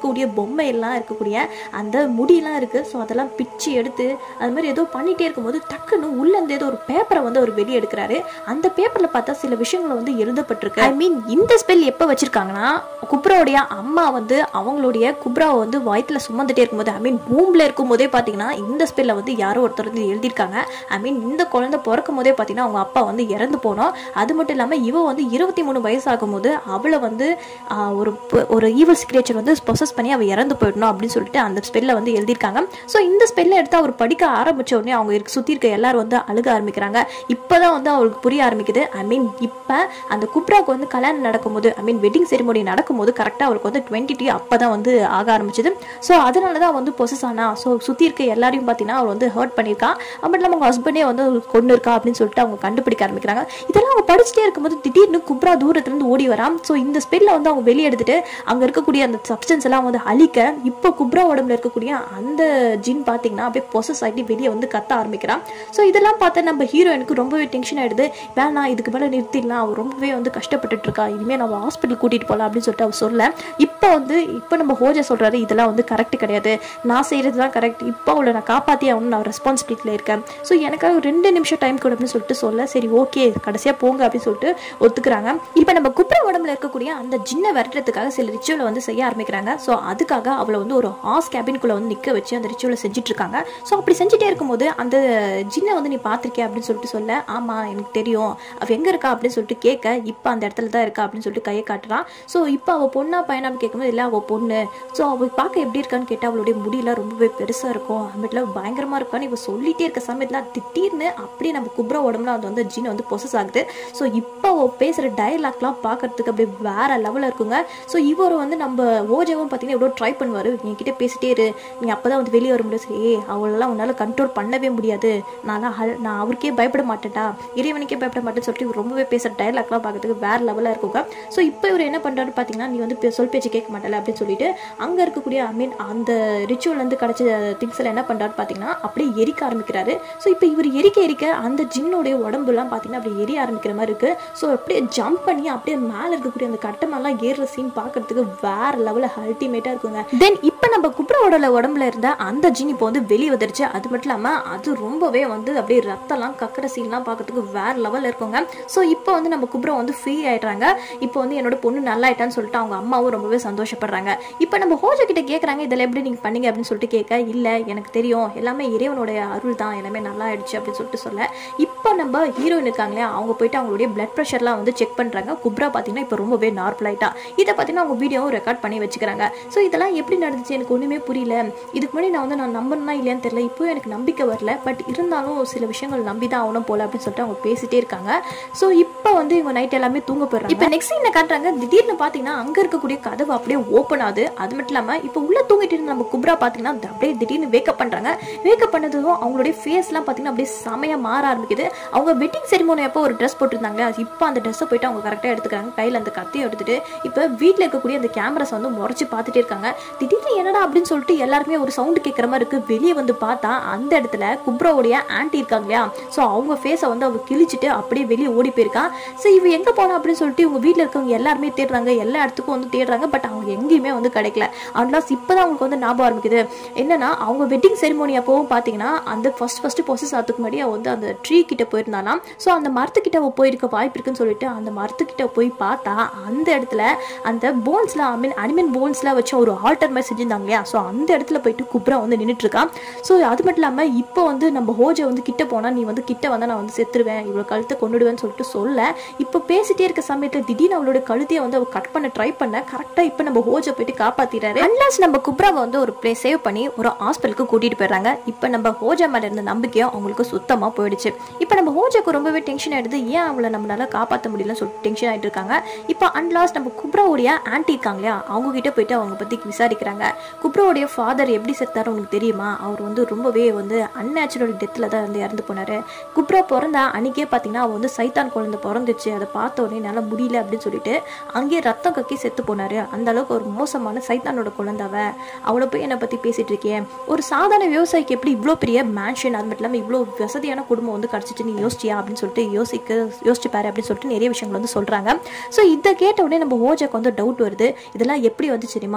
இருக்கக்கூடிய பொம்மை எல்லாம் இருக்கக்கூடிய அந்த முடியெல்லாம் இருக்குது ஸோ அதெல்லாம் பிச்சு எடுத்து அது மாதிரி ஏதோ பண்ணிகிட்டே இருக்கும்போது டக்குன்னு உள்ளேருந்து ஏதோ ஒரு பேப்பரை வந்து அவர் வெளியே எடுக்கிறாரு அந்த பேப்பரில் பார்த்தா சில விஷயங்கள் வந்து எழுதப்பட்டிருக்கு ஐ மீன் இந்த ஸ்பெல் எப்போ வச்சிருக்காங்கன்னா குப்ராவுடைய அம்மா வந்து அவங்களுடைய குப்ராவை வந்து வயிற்றுல சுமந்துட்டே இருக்கும்போது ஐ மீன் பூம்பில் இருக்கும்போதே பார்த்தீங்கன்னா இந்த ஸ்பெல்லை வந்து யாரோ ஒருத்தர் வந்து எழுதியிருக்காங்க ஐ மீன் இந்த குழந்தை பிறக்கும் போதே பார்த்தீங்கன்னா அவங்க அப்பா வந்து இறந்து போனோம் அது மட்டும் இல்லாமல் இவ வந்து இருபத்தி மூணு வயசாகும் போது அவளை வந்து ஆஹ், ஒரு ப- ஒரு ஈவல் கிரியேச்சர் வந்து பொசஸ் பண்ணி அவள் இறந்து போயிடணும் அப்படின்னு சொல்லிட்டு அந்த ஸ்பெல்லை வந்து எழுதியிருக்காங்க ஸோ இந்த ஸ்பெல்லை எடுத்து அவர் படிக்க ஆரம்பிச்ச உடனே அவங்க இருக்க சுற்றி இருக்க எல்லாரும் வந்து அழுக ஆரம்பிக்கிறாங்க இப்போதான் வந்து அவளுக்கு புரிய ஆரம்பிக்குது ஐ மீன் இப்போ அந்த குப்ராக்கு வந்து கல்யாணம் நடக்கும்போது ஐ மீன் வெட்டிங் செரிமோனி நடக்கும்போது கரெக்டாக அவளுக்கு வந்து டுவெண்ட்டி டூ அப்போ தான் வந்து ஆக ஆரம்பிச்சது ஸோ அதனால தான் வந்து பொசஸ் ஆனா ஸோ சுற்றி இருக்க எல்லாரையும் பார்த்தீங்கன்னா அவள் வந்து ஹர்ட் பண்ணியிருக்கா அப்படி இல்லாமல் அவங்க ஹஸ்பண்டே வந்து கொண்டு இருக்கா அப்படின்னு சொல்லிட்டு அவங்க கண்டுபிடிக்க ஆரம்பிக்கிறாங்க இதெல்லாம் அவங்க படிச்சுட்டே இருக்கும்போது திடீர்னு குப்ரா தூரத்துலேருந்து ஓடி வரான் ஸோ இந்த ஸ்பெல்ல வந்து அவங்க வெளியே எடுத்துட்டு அங்கே இருக்கக்கூடிய அந்த சப்ஸ்டன்ஸ் எல்லாம் வந்து அழிக்க இப்போ குப்ரா உடம்புல இருக்கக்கூடிய அந்த ஜின் பார்த்தீங்கன்னா அப்படியே பொசஸ் ஆகிட்டு வெளியே வந்து கத்த ஆரம்பிக்கிறான் ஸோ இதெல்லாம் பார்த்தா நம்ம ஹீரோயினுக்கு ரொம்பவே டென்ஷன் ஆயிடுது வேணாம் இதுக்கு மேலே நிறுத்திடலாம் அவள் ரொம்பவே வந்து கஷ்டப்பட்டுட்டு இருக்கா இனிமேல் நம்ம ஹாஸ்பிட்டல் கூட்டிகிட்டு போகலாம் அப்படின்னு சொல்லிட்டு அவர் சொல்ல இப்போ வந்து இப்போ நம்ம ஹோஜா சொல்கிறாரு இதெல்லாம் வந்து கரெக்ட் கிடையாது நான் செய்கிறது தான் கரெக்ட் இப்போ அவளை நான் காப்பாற்றி ஆகணும் நான் ரெஸ்பான்சிபிலிட்டியில் இருக்கேன் ஸோ எனக்காக ஒரு ரெண்டு நிமிஷம் டைம் கொடு அப்படின்னு சொல்லிட்டு சொல்ல சரி ஓகே கடைசியாக போங்க அப்படின்னு சொல்லிட்டு ஒத்துக்கிறாங்க இப்போ நம்ம குப்புற உடம்புல இருக்கக்கூடிய அந்த ஜின்னை விரட்டுறதுக்காக சில ரிச்சுவலை வந்து செய்ய ஆரம்பிக்கிறாங்க ஸோ அதுக்காக அவளை வந்து ஒரு ஹாஸ் கேபின்குள்ளே வந்து நிற்க வச்சு அந்த ரிச்சுவலை செஞ்சுட்டு இருக்காங்க ஸோ அப்படி செஞ்சுட்டே இருக்கும்போது அந்த ஜின்னை வந்து நீ பார்த்துருக்கிய அப்படின்னு சொல்லிட்டு சொல்ல ஆமாம் எனக்கு தெரியும் அவள் எங்கே இருக்கா அப்படின்னு சொல்லிட்டு கேட்க இப்போ அந்த இடத்துல தான் இருக்கா அப்படின்னு சொல்லிட்டு கையை காட்டுறான் ஸோ இப்போ அவள் பொண்ணா பையனான்னு கேட்கும்போது இல்லை அவள் பொண்ணு ஸோ அவள் பார்க்க எப்படி இருக்கான்னு கேட்டால் அவளுடைய முடியெல்லாம் ரொம்பவே பெருசாக இருக்கும் அதுமாதிரி பயங்கரமாக இருக்கான்னு இவள் சொல்லிட்டே இருக்க சமயத்தில் திடீர்னு அப்படியே நம்ம குப்ரா உடம்புல அது வந்து ஜீன் வந்து பொசஸ் ஆகுது ஸோ இப்போ அவள் பேசுகிற டயலாக்லாம் பார்க்கறதுக்கு அப்படியே வேற லெவலில் இருக்குங்க ஸோ இவர் வந்து நம்ம ஓஜாவும் பார்த்தீங்கன்னா எவ்வளோ ட்ரை பண்ணுவார் என்கிட்ட பேசிட்டே இரு நீ அப்போ தான் வந்து வெளியே வர முடியாது சரி ஏய், அவளெல்லாம் உன்னால் கண்ட்ரோல் பண்ணவே முடியாது நான்லாம் ஹல் நான் அவருக்கே பயப்பட மாட்டேன்டா இறைவனுக்கே பயப்பட மாட்டேன்னு சொல்லிட்டு இவர் ரொம்பவே பேசுகிற டயலாக்லாம் பார்க்கறதுக்கு வேற லெவலாக இருக்குங்க ஸோ இப்போ இவர் என்ன பண்ணுறாரு பார்த்தீங்கன்னா நீ வந்து பே- சொல் பேச்சு கேட்க மாட்டல அப்படின்னு சொல்லிட்டு அங்கே இருக்கக்கூடிய ஐ மீன் அந்த ரிச்சுவல்லேருந்து கிடச்ச திங்ஸ் எல்லாம் என்ன பண்ணுறாரு பார்த்தீங்கன்னா அப்படியே எரிக்க ஆரம்பிக்கிறாரு ஸோ இப்போ இவர் எரிக்க எரிக்க அந்த ஜின்னுடைய உடம்புலாம் பார்த்தீங்கன்னா அப்படியே எரிய ஆரம்பிக்கிற மாதிரி இருக்கு ஸோ அப்படியே ஜம்ப் பண்ணி அப்படியே மேலே இருக்கக்கூடிய அந்த கட்டமெல்லாம் ஏறுற சீன் பார்க்கறதுக்கு வேற லெவலில் அல்டிமேட்டாக இருக்குங்க தென் இப்போ நம்ம குப்ராவோட உடம்புல இருந்த அந்த ஜின் இப்போ வந்து வெளியே வந்துருச்சு அது மட்டும் இல்லாமல் அது ரொம்பவே வந்து அப்படியே ரத்தம்லாம் கக்கற சீன்லாம் பார்க்கறதுக்கு வேற லெவலில் இருக்குங்க ஸோ இப்போ வந்து நம்ம குப்ரா வந்து ஃப்ரீ ஆயிடுறாங்க இப்போ வந்து என்னோட பொண்ணு நல்லா ஆயிட்டான்னு சொல்லிட்டு அவங்க அம்மாவும் ரொம்பவே சந்தோஷப்படுறாங்க இப்போ நம்ம ஹோஜா கிட்ட கேட்குறாங்க இதெல்லாம் எப்படி நீங்கள் பண்ணீங்க அப்படின்னு சொல்லிட்டு கேட்க இல்லை எனக்கு தெரியும் எல்லாமே இறைவனுடைய அருள் தான் எல்லாமே நல்லா ஆயிடுச்சு அப்படின்னு சொல்லிட்டு சொல்ல இப்போ நம்ம ஹீரோயின் இருக்காங்களே அவங்க போயிட்டு அவங்களுடைய பிளட் ப்ரெஷர்லாம் வந்து செக் பண்ணுறாங்க குப்ரா பார்த்தீங்கன்னா இப்போ ரொம்பவே நார்மல் ஆயிட்டா இதை பார்த்தீங்கன்னா அவங்க வீடியோவும் ரெக்கார்ட் பண்ணி வச்சுக்கிறாங்க ஸோ இதெல்லாம் எப்படி நடந்துச்சு எனக்கு ஒன்றுமே புரியல இதுக்கு முன்னாடி நான் வந்து நான் நம்பணும்னா இல்லையான்னு தெரியல இப்போ எனக்கு நம்பிக்கை வரல பட் இருந்தாலும் சில விஷயங்கள் நம்பி தான் ஆகணும் போல அப்படின்னு சொல்லிட்டு அவங்க பேசிட்டே இருக்காங்க ஸோ இப்போ வந்து இவங்க நைட் எல்லாமே தூங்க போயிடுறாங்க இப்போ நெக்ஸ்ட் என்ன காட்டுறாங்க திடீர்னு பார்த்தீங்கன்னா அங்கே இருக்கக்கூடிய கதவு அப்படியே ஓப்பன் ஆகுது அது மட்டும் இல்லாமல் இப்போ உள்ள தூங்கிட்டு இருந்த நம்ம குப்ரா பார்த்தீங்கன்னா அது அப்படியே திடீர்னு வேக்கப் பண்ணுறாங்க வேக்கப் பண்ணதும் அவங்களுடைய ஃபேஸ்லாம் பார்த்தீங்கன்னா அப்படியே செமையாக மாற ஆரம்பிக்குது அவங்க வெட்டிங் செரிமோனி அப்போ ஒரு ட்ரெஸ் போட்டிருந்தாங்க அது இப்போ அந்த ட்ரெஸ்ஸை போயிட்டு அவங்க கரெக்டாக எடுத்துக்கிறாங்க கையில் அந்த கத்தியை எடுத்துட்டு இப்போ வீட்டில் இருக்கக்கூடிய அந்த கேமராஸ் வந்து முறைச்சு பார்த்துட்டே இருக்காங்க திடீர்னு என்னடா அப்படின்னு சொல்லிட்டு எல்லாருமே ஒரு சவுண்டு கேட்குற மாதிரி இருக்கு வெளியே வந்து பார்த்தா அந்த இடத்துல குப்ராவுடைய ஆன்ட்டி இருக்காங்க இல்லையா ஸோ அவங்க ஃபேஸை வந்து அவ கிழிச்சிட்டு அப்படியே வெளியே ஓடி போயிருக்கான் ஸோ இவ எங்கே போனா அப்படின்னு சொல்லிட்டு இவங்க வீட்டில் இருக்கவங்க எல்லாருமே தேடுறாங்க எல்லா இடத்துக்கும் வந்து தேடுறாங்க பட் அவங்க எங்கேயுமே வந்து கிடைக்கல அன்லாஸ் இப்போ தான் அவங்களுக்கு வந்து ஞாபகம் ஆரம்பிக்குது என்னன்னா அவங்க வெட்டிங் செரிமோனி அப்போவும் பார்த்தீங்கன்னா அந்த ஃபர்ஸ்ட் ஃபர்ஸ்ட் ப்ரொசஸ் ஆகிறதுக்கு முன்னாடி அவ வந்து அந்த ட்ரீ கிட்ட போயிருந்தாலாம் ஸோ அந்த மரத்துக்கிட்ட அவள் போயிருக்க வாய்ப்பு இருக்குன்னு சொல்லிட்டு அந்த மரத்துக்கிட்ட போய் பார்த்தா அந்த இடத்துல அந்த போன்ஸ்லாம் ஐ மீன் அனிமன் போன்ஸ்லாம் வச்சு ஒரு ஆல்டர் மாதிரி செஞ்சிருந்தாங்க இல்லையா ஸோ அந்த இடத்துல போயிட்டு குப்ரா வந்து நின்றுட்டு இருக்கான் ஸோ அது மட்டும் இல்லாமல் இப்போ வந்து நம்ம ஹோஜை வந்து கிட்ட போனால் நீ வந்து கிட்ட வந்தால் நான் வந்து செத்துருவேன் இவ்வளோ கழுத்தை கொண்டுடுவேன்னு சொல்லிட்டு சொல்ல இப்போ பேசிட்டே இருக்க சமயத்தில் திடீர்னு அவளோட கழுத்தையை வந்து அவ கட் பண்ண ட்ரை பண்ண கரெக்டாக இப்போ நம்ம ஹோஜை போயிட்டு காப்பாத்திடுறாரு அன்லாஸ் நம்ம குப்ராவை வந்து ஒரு பிளேஸ் சேவ் பண்ணி ஒரு ஹாஸ்பிட்டலுக்கு கூட்டிட்டு போயிடுறாங்க இப்போ நம்ம ஹோஜா மேல இருந்த நம்பிக்கையும் அவங்களுக்கு சுத்தமாக போயிடுச்சு இப்போ நம்ம ஹோஜாக்கு ரொம்பவே டென்ஷன் ஆயிடுது ஏன் அவங்கள நம்மளால காப்பாற்ற முடியலன்னு சொல்லிட்டு டென்ஷன் ஆயிட்டு இருக்காங்க இப்போ அன்லாஸ் நம்ம குப்ராவுடைய ஆன்ட்டி இருக்காங்க இல்லையா அவங்க கிட்ட போயிட்டு அவங்க பத்தி விசாரிக்கிறாங்க குப்ராவுடைய ஃபாதர் எப்படி செத்தாரு உங்களுக்கு தெரியுமா அவர் வந்து ரொம்பவே வந்து அன்நேச்சுரல் டெத்தில் தான் வந்து இறந்து போனாரு குப்ரா பிறந்தா அன்னைக்கே பார்த்தீங்கன்னா அவள் வந்து சைத்தான் குழந்தை பிறந்துச்சு அதை பார்த்த உடனே என்னால் முடியல அப்படின்னு சொல்லிட்டு அங்கேயே ரத்தம் கக்கி செத்து போனாரு அந்த அளவுக்கு ஒரு மோசமான சைத்தானோட குழந்தை அவ அவளை போய் என்னை பற்றி பேசிட்டு இருக்கேன் ஒரு சாதாரண விவசாயிக்கு எப்படி இவ்வளோ பெரிய மேன்ஷன் அது மட்டும் இல்லாமல் இவ்வளோ வசதியான குடும்பம் வந்து கிடச்சிச்சு நீ யோசிச்சியா அப்படின்னு சொல்லிட்டு யோசிக்க யோசிச்சு பாரு அப்படின்னு சொல்லிட்டு நிறைய விஷயங்கள் வந்து சொல்கிறாங்க ஸோ இதை கேட்ட உடனே நம்ம ஓஜாக்கு வந்து டவுட் வருது இதெல்லாம் எப்படி வந்து தெரியுமா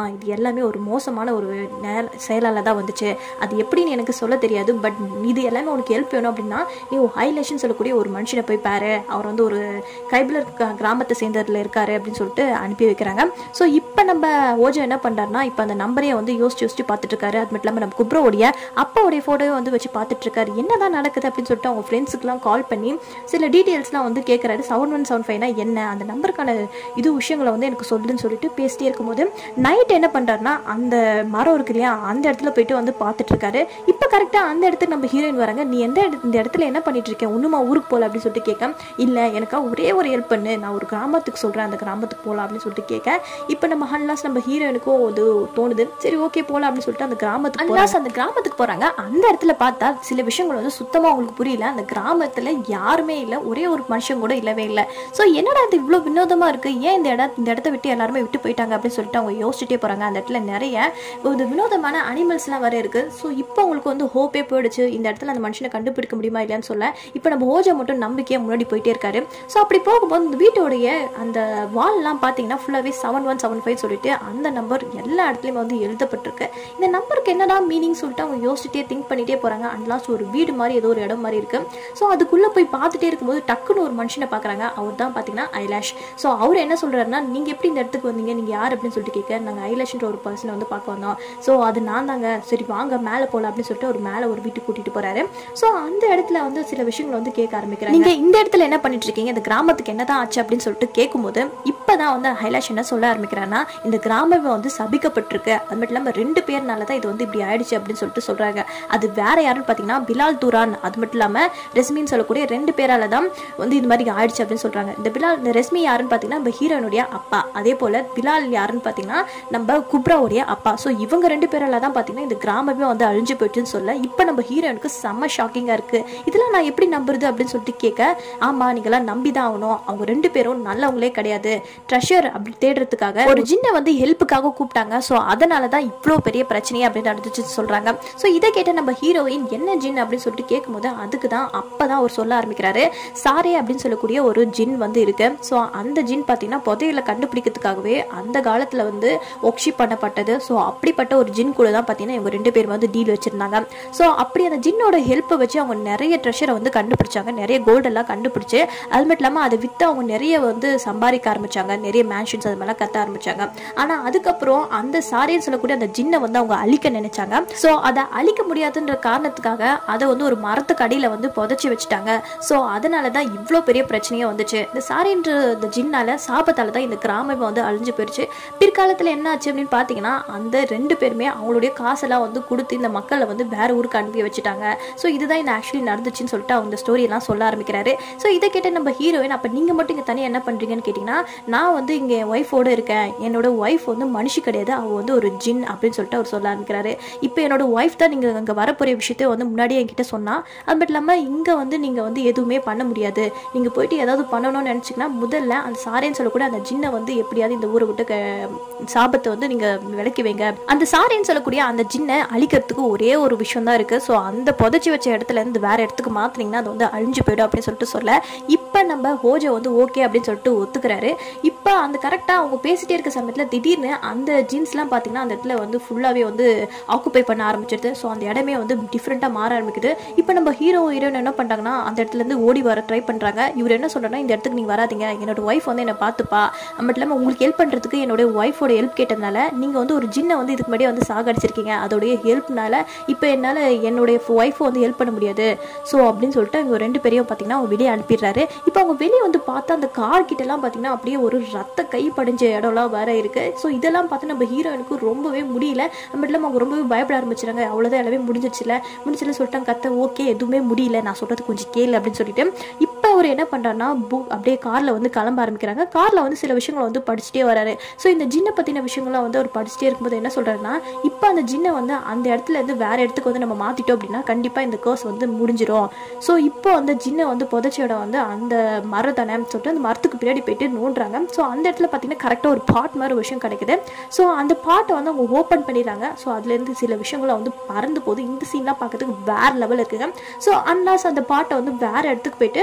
தெரியுமா இது எல்லாமே ஒரு மோசமான ஒரு நே- செயலால தான் வந்துச்சு அது எப்படின்னு எனக்கு சொல்ல தெரியாது பட் இது எல்லாமே உனக்கு ஹெல்ப் வேணும் அப்படின்னா நீ ஹைலேஷன் சொல்லக்கூடிய ஒரு மனுஷனை போய் பாரு அவர் வந்து ஒரு கைபிளர் க- கிராமத்தை சேர்ந்ததில் இருக்காரு அப்படின்னு சொல்லிட்டு அனுப்பி வைக்கிறாங்க ஸோ இப்போ நம்ம ஓஜோ என்ன பண்ணுறாருனா இப்போ அந்த நம்பரையே வந்து யோசிச்சு யோசிச்சு பார்த்துட்டு இருக்காரு அது மட்டும் இல்லாமல் நம்ம குப்ரோவுடைய அப்பாவுடைய ஃபோட்டோவை வந்து வச்சு பார்த்துட்டு இருக்காரு என்னதான் நடக்குது அப்படின்னு சொல்லிட்டு அவங்க ஃப்ரெண்ட்ஸுக்குலாம் கால் பண்ணி சில டீட்டெயில்ஸ்லாம் வந்து கேட்குறாரு செவன் ஒன் செவன் ஃபைவ்னா என்ன அந்த நம்பருக்கான இது விஷயங்களை வந்து எனக்கு சொல்லுன்னு சொல்லிட்டு பேசிட்டே இருக்கும்போது நைட் என்ன பண்ணுறாருனா அந்த மரம் இருக்கு இல்லையா அந்த இடத்துல போயிட்டு வந்து பார்த்துட்டு இருக்காரு இப்போ கரெக்டாக அந்த இடத்துக்கு நம்ம ஹீரோயின் வராங்க நீ எந்த இடத்து இந்த இடத்துல என்ன பண்ணிட்டு இருக்கேன் இன்னுமா ஊருக்கு போகல அப்படின்னு சொல்லிட்டு கேட்க இல்லை எனக்கா ஒரே ஒரு ஹெல்ப் பண்ணு நான் ஒரு கிராமத்துக்கு சொல்கிறேன் அந்த கிராமத்துக்கு போகலாம் அப்படின்னு சொல்லிட்டு கேட்க இப்போ நம்ம ஹன்லாஸ் நம்ம ஹீரோயினுக்கும் அது தோணுது சரி ஓகே போகலாம் அப்படின்னு சொல்லிட்டு அந்த கிராமத்துக்கு ஹன்லாஸ் அந்த கிராமத்துக்கு போகிறாங்க அந்த இடத்துல பார்த்தா சில விஷயங்கள் வந்து சுத்தமாக அவங்களுக்கு புரியல அந்த கிராமத்தில் யாருமே இல்லை ஒரே ஒரு மனுஷன் கூட இல்லவே இல்லை ஸோ என்னடா இது இவ்வளோ வினோதமாக இருக்குது ஏன் இந்த இடம் இந்த இடத்த விட்டு எல்லாருமே விட்டு போயிட்டாங்க அப்படின்னு சொல்லிட்டு அவங்க யோசிச்சுட்டே போகிறாங்க அந்த இடத்துல நிறைய ஒரு வினோதமான அனிமல்ஸ்லாம் வர இருக்குது ஸோ இப்போ அவங்களுக்கு வந்து ஹோப்பே போயிடுச்சு இந்த இடத்துல அந்த மனுஷனை கண்டுபிடிக்க முடியுமா இல்லையான்னு சொல்ல இப்போ நம்ம ஓஜா மட்டும் நம்பிக்கையாக முன்னாடி போயிட்டே இருக்காரு ஸோ அப்படி போகும்போது இந்த வீட்டோடைய அந்த வால்லாம் பார்த்தீங்கன்னா ஃபுல்லாகவே செவன் ஒன் செவன் ஃபைவ் சொல்லிட்டு அந்த நம்பர் எல்லா இடத்துலையுமே வந்து எழுதப்பட்டிருக்கு இந்த நம்பருக்கு என்னடா மீனிங் சொல்லிட்டு அவங்க யோசிச்சுட்டே திங்க் பண்ணிட்டே போகிறாங்க அண்ட் லாஸ்ட் ஒரு வீடு மாதிரி ஏதோ ஒரு இடம் மாதிரி இருக்கு ஸோ அதுக்குள்ளே போய் பார்த்துட்டே இருக்கும்போது டக்குன்னு ஒரு மனுஷனை பார்க்குறாங்க அவர் தான் பார்த்தீங்கன்னா ஐலாஷ் ஸோ அவர் என்ன சொல்கிறாருன்னா நீங்கள் எப்படி இந்த இடத்துக்கு வந்தீங்க நீங்கள் யார் அப்படின்னு சொல்லிட்டு கேட்க நாங்கள் ஐலாஷ்ன்ற ஒரு பர்சனை வந்து பார்க்க வந்தோம் ஸோ அது நான் தாங்க சரி வாங்க மேலே போகலாம் அப்படின்னு சொல்லிட்டு ஒரு மேலே ஒரு வீட்டுக்கு கூட்டிகிட்டு போகிறாரு ஸோ அந்த இடத்துல வந்து சில விஷயங்களை வந்து கேட்க ஆரம்பிக்கிறாங்க நீங்கள் இந்த இடத்துல என்ன பண்ணிட்டு இருக்கீங்க இந்த கிராமத்துக்கு என்னதான் ஆச்சு அப்படின்னு சொல்லிட்டு கேட்கும்போது இப்போ தான் வந்து ஹைலாஷ் என்ன சொல்ல ஆரம்பிக்கிறான்னா இந்த கிராமம் வந்து சபிக்கப்பட்டிருக்கு அது மட்டும் இல்லாமல் ரெண்டு பேர்னால தான் இது வந்து இப்படி ஆயிடுச்சு அப்படின்னு சொல்லிட்டு சொல்கிறாங்க அது வேற யாருன்னு பார்த்தீங்கன்னா பிலால் தூரான் அது மட்டும் இல்லாமல் ரெஸ்மின்னு சொல்லக்கூடிய ரெண்டு பேரால தான் வந்து இது மாதிரி ஆயிடுச்சு அப்படின்னு சொல்கிறாங்க இந்த பிலால் இந்த ரெஸ்மி யாருன்னு பார்த்தீங்கன்னா நம்ம ஹீரோனுடைய அப்பா அதே போல் பிலால் யாருன்னு பார்த்தீங்கன்னா நம்ம குப்ராவுடைய அப்பா ஸோ இவங்க ரெண்டு பேரால தான் பார்த்தீங்கன்னா இந்த கிராமமே வந்து அழிஞ்சு போயிடுச்சுன்னு சொல்ல இப்போ நம்ம ஹீரோனுக்கு செம்ம ஷாக்கிங்காக இருக்குது இதெல்லாம் நான் எப்படி நம்புறது அப்படின்னு சொல்லிட்டு கேட்க ஆமாம் நீங்களாம் நம்பி தான் ஆகணும் அவங்க ரெண்டு பேரும் நல்லவங்களே கிடையாது ட்ரெஷர் அப்படி தேடுறதுக்காக ஒரு ஜின்னை வந்து ஹெல்ப்புக்காக கூப்பிட்டாங்க ஸோ அதனால தான் இவ்வளோ பெரிய பிரச்சனையே அப்படின்னு நடந்துச்சு சொல்கிறாங்க ஸோ இதை கேட்ட நம்ம ஹீரோயின் என்ன ஜின் அப்படின்னு சொல்லிட்டு கேட்கும்போது அதுக்கு தான் அப்போ தான் அவர் சொல்ல ஆரம்பிக்கிறாரு சாரே அப்படின்னு சொல்லக்கூடிய ஒரு ஜின் வந்து இருக்கு ஸோ அந்த ஜின் பார்த்தீங்கன்னா புதையில கண்டுபிடிக்கிறதுக்காகவே அந்த காலத்தில் வந்து ஒக்ஷி பண்ணப்பட்டது ஸோ அப்படிப்பட்ட ஒரு ஜின் கூட தான் பார்த்தீங்கன்னா இவங்க ரெண்டு பேரும் வந்து டீல் வச்சிருந்தாங்க ஸோ அப்படி அந்த ஜின்னோட ஹெல்ப்பை வச்சு அவங்க நிறைய ட்ரெஷரை வந்து கண்டுபிடிச்சாங்க நிறைய கோல்டெல்லாம் கண்டுபிடிச்சு அது மட்டும் இல்லாமல் அதை விற்று அவங்க நிறைய வந்து சம்பாதிக்க ஆரம்பிச்சாங்க நிறைய மேன்ஷன்ஸ் அது மாதிரிலாம் கத்த ஆரம்பிச்சாங்க ஆனால் அதுக்கப்புறம் அந்த சாரின்னு சொல்லக்கூடிய அந்த ஜின்னை வந்து அவங்க அழிக்க நினைச்சாங்க ஸோ அதை அழிக்க முடியாதுன்ற காரணத்துக்காக அதை வந்து ஒரு மரத்துக்கு அடியில் வந்து புதைச்சி வச்சுட்டாங்க ஸோ அதனால தான் இவ்வளோ பெரிய பிரச்சனையே வந்துச்சு இந்த சாரின்ற இந்த ஜின்னால சாபத்தால தான் இந்த கிராமமே வந்து அழிஞ்சு போயிடுச்சு பிற்காலத்தில் என்ன ஆச்சு அப்படின்னு பார்த்தீங்கன்னா அந்த ரெண்டு பேருமே அவங்களுடைய காசெல்லாம் வந்து கொடுத்து இந்த மக்களை வந்து வேற ஊருக்கு அனுப்பி வச்சுட்டாங்க ஸோ இதுதான் இந்த ஆக்சுவலி நடந்துச்சுன்னு சொல்லிட்டு அவங்க ஸ்டோரியெல்லாம் சொல்ல ஆரம்பிக்கிறாரு ஸோ இதை கேட்ட நம்ம ஹீரோயின் அப்போ நீங்கள் மட்டும் இங்கே தனியாக என்ன பண்ணுறீங்கன்னு கேட்டிங்கன்னா நான் வந்து இங்கே என் ஒய்ஃபோட இருக்கேன் என்னோட ஒய்ஃப் வந்து மனுஷி கிடையாது அவள் வந்து ஒரு ஜின் அப்படின்னு சொல்லிட்டு அவர் சொல்ல ஆரம்பிக்கிறாரு இப்போ என்னோட ஒய்ஃப் தான் நீங்கள் அங்கே வரப்போகிற விஷயத்தை வந்து முன்னாடியே என்கிட்ட சொன்னா அது மட்டும் இல்லாமல் இங்கே வந்து நீங்கள் வந்து எதுவுமே பண்ண முடியாது நீங்கள் போயிட்டு ஏதாவது பண்ணணும்னு நினச்சிங்கன்னா முதல்ல அந்த சாரேன்னு சொல்லக்கூடிய அந்த ஜின்னை வந்து எப்படியாவது இந்த ஊரை விட்டு க- சாபத்தை வந்து நீங்கள் விலக்கி வைங்க அந்த சாரேன்னு சொல்லக்கூடிய அந்த ஜின்னை அழிக்கிறதுக்கு ஒரே ஒரு விஷயம் தான் இருக்குது ஸோ அந்த புதைச்சி வச்ச இடத்துல இருந்து வேற இடத்துக்கு மாற்றினீங்கன்னா அது வந்து அழிஞ்சு போயிடும் அப்படின்னு சொல்லிட்டு சொல்ல இப்போ நம்ம ஹோஜோ வந்து ஓகே அப்படின்னு சொல்லிட்டு ஒத்துக்கிறாரு இப்போ அந்த கரெக்டாக அவங்க பேசிட்டே இருக்க சமயத்தில் திடீர்னு அந்த ஜீன்ஸ்லாம் பார்த்தீங்கன்னா அந்த இடத்துல வந்து ஃபுல்லாகவே வந்து ஆக்குப்பை பண்ண ஆரம்பிச்சிருது ஸோ அந்த இடமே வந்து டிஃப்ரெண்ட்டாக மாற ஆரம்பிக்குது இப்போ நம்ம ஹீரோ ஹீரோயின் என்ன பண்ணுறாங்கன்னா அந்த இடத்துலேருந்து ஓடி வர ட்ரை பண்ணுறாங்க இவர் என்ன சொல்கிறேன்னா இந்த இடத்துக்கு நீங்கள் வராதீங்க என்னோட ஒய்ஃப் வந்து என்னை பார்த்துப்பா அது மட்டும் இல்லாமல் உங்களுக்கு ஹெல்ப் பண்ணுறதுக்கு என்னோட ஒய்ஃபோட ஹெல்ப் கேட்டதுனால நீங்கள் வந்து ஒரு ஜின்னை வந்து இதுக்கு முன்னாடி வந்து சாகடிச்சிருக்கீங்க அதோடைய ஹெல்ப்னால இப்போ என்னால் என்னுடைய ஒய்ஃபை வந்து ஹெல்ப் பண்ண முடியாது ஸோ அப்படின்னு சொல்லிட்டு அவங்க ரெண்டு பேரையும் பார்த்தீங்கன்னா அவங்க வெளியே அனுப்பிடுறாரு இப்போ அவங்க வெளியே வந்து பார்த்தா அந்த கார் கிட்டலாம் பார்த்தீங்கன்னா அப்படியே ஒரு ரத்த கை படிஞ்ச இடம்லாம் வேற இருக்கு ஸோ இதெல்லாம் பார்த்து நம்ம ஹீரோயினுக்கு ரொம்பவே முடியல அது மட்டும் இல்லாமல் அவங்க ரொம்பவே பயப்பட ஆரம்பிச்சிட்டாங்க அவ்வளோதான் எல்லாமே முடிஞ்சிச்சுல முடிஞ்சல சொல்லிட்டாங்க கத்த ஓகே எதுவுமே முடியல நான் சொல்றது கொஞ்சம் கேளு அப்படின்னு சொல்லிட்டு இப்போ அவர் என்ன பண்ணுறாருன்னா புக் அப்படியே காரில் வந்து கிளம்ப ஆரம்பிக்கிறாங்க காரில் வந்து சில விஷயங்களை வந்து படிச்சுட்டே வராரு ஸோ இந்த ஜின்னை பற்றின விஷயங்கள்லாம் வந்து அவர் படிச்சுட்டே இருக்கும்போது என்ன சொல்கிறாருன்னா இப்போ அந்த ஜின்னை வந்து அந்த இடத்துல இருந்து வேற இடத்துக்கு வந்து நம்ம மாற்றிட்டோம் அப்படின்னா கண்டிப்பாக இந்த கோர்ஸ் வந்து முடிஞ்சிடும் ஸோ இப்போ அந்த ஜின்னை வந்து புதைச்ச இடம் வந்து அந்த மரம் தானே சொல்லிட்டு அந்த மரத்துக்கு பின்னாடி போயிட்டு நோண்டுறாங்க ஸோ அந்த இடத்துல பார்த்தீங்கன்னா கரெக்டாக ஒரு பாட் மாதிரி ஒரு விஷயம் கிடைக்குது ஸோ அந்த பாட்டை வந்து அவங்க ஓப்பன் பண்ணிடுறாங்க ஸோ அதுலேருந்து சில விஷயங்களை வந்து பறந்து போகுது இந்த சீன்லாம் பார்க்கறதுக்கு வேற லெவல் இருக்குங்க ஸோ அன்லாஸ் அந்த பாட்டை வந்து வேற இடத்துக்கு போயிட்டு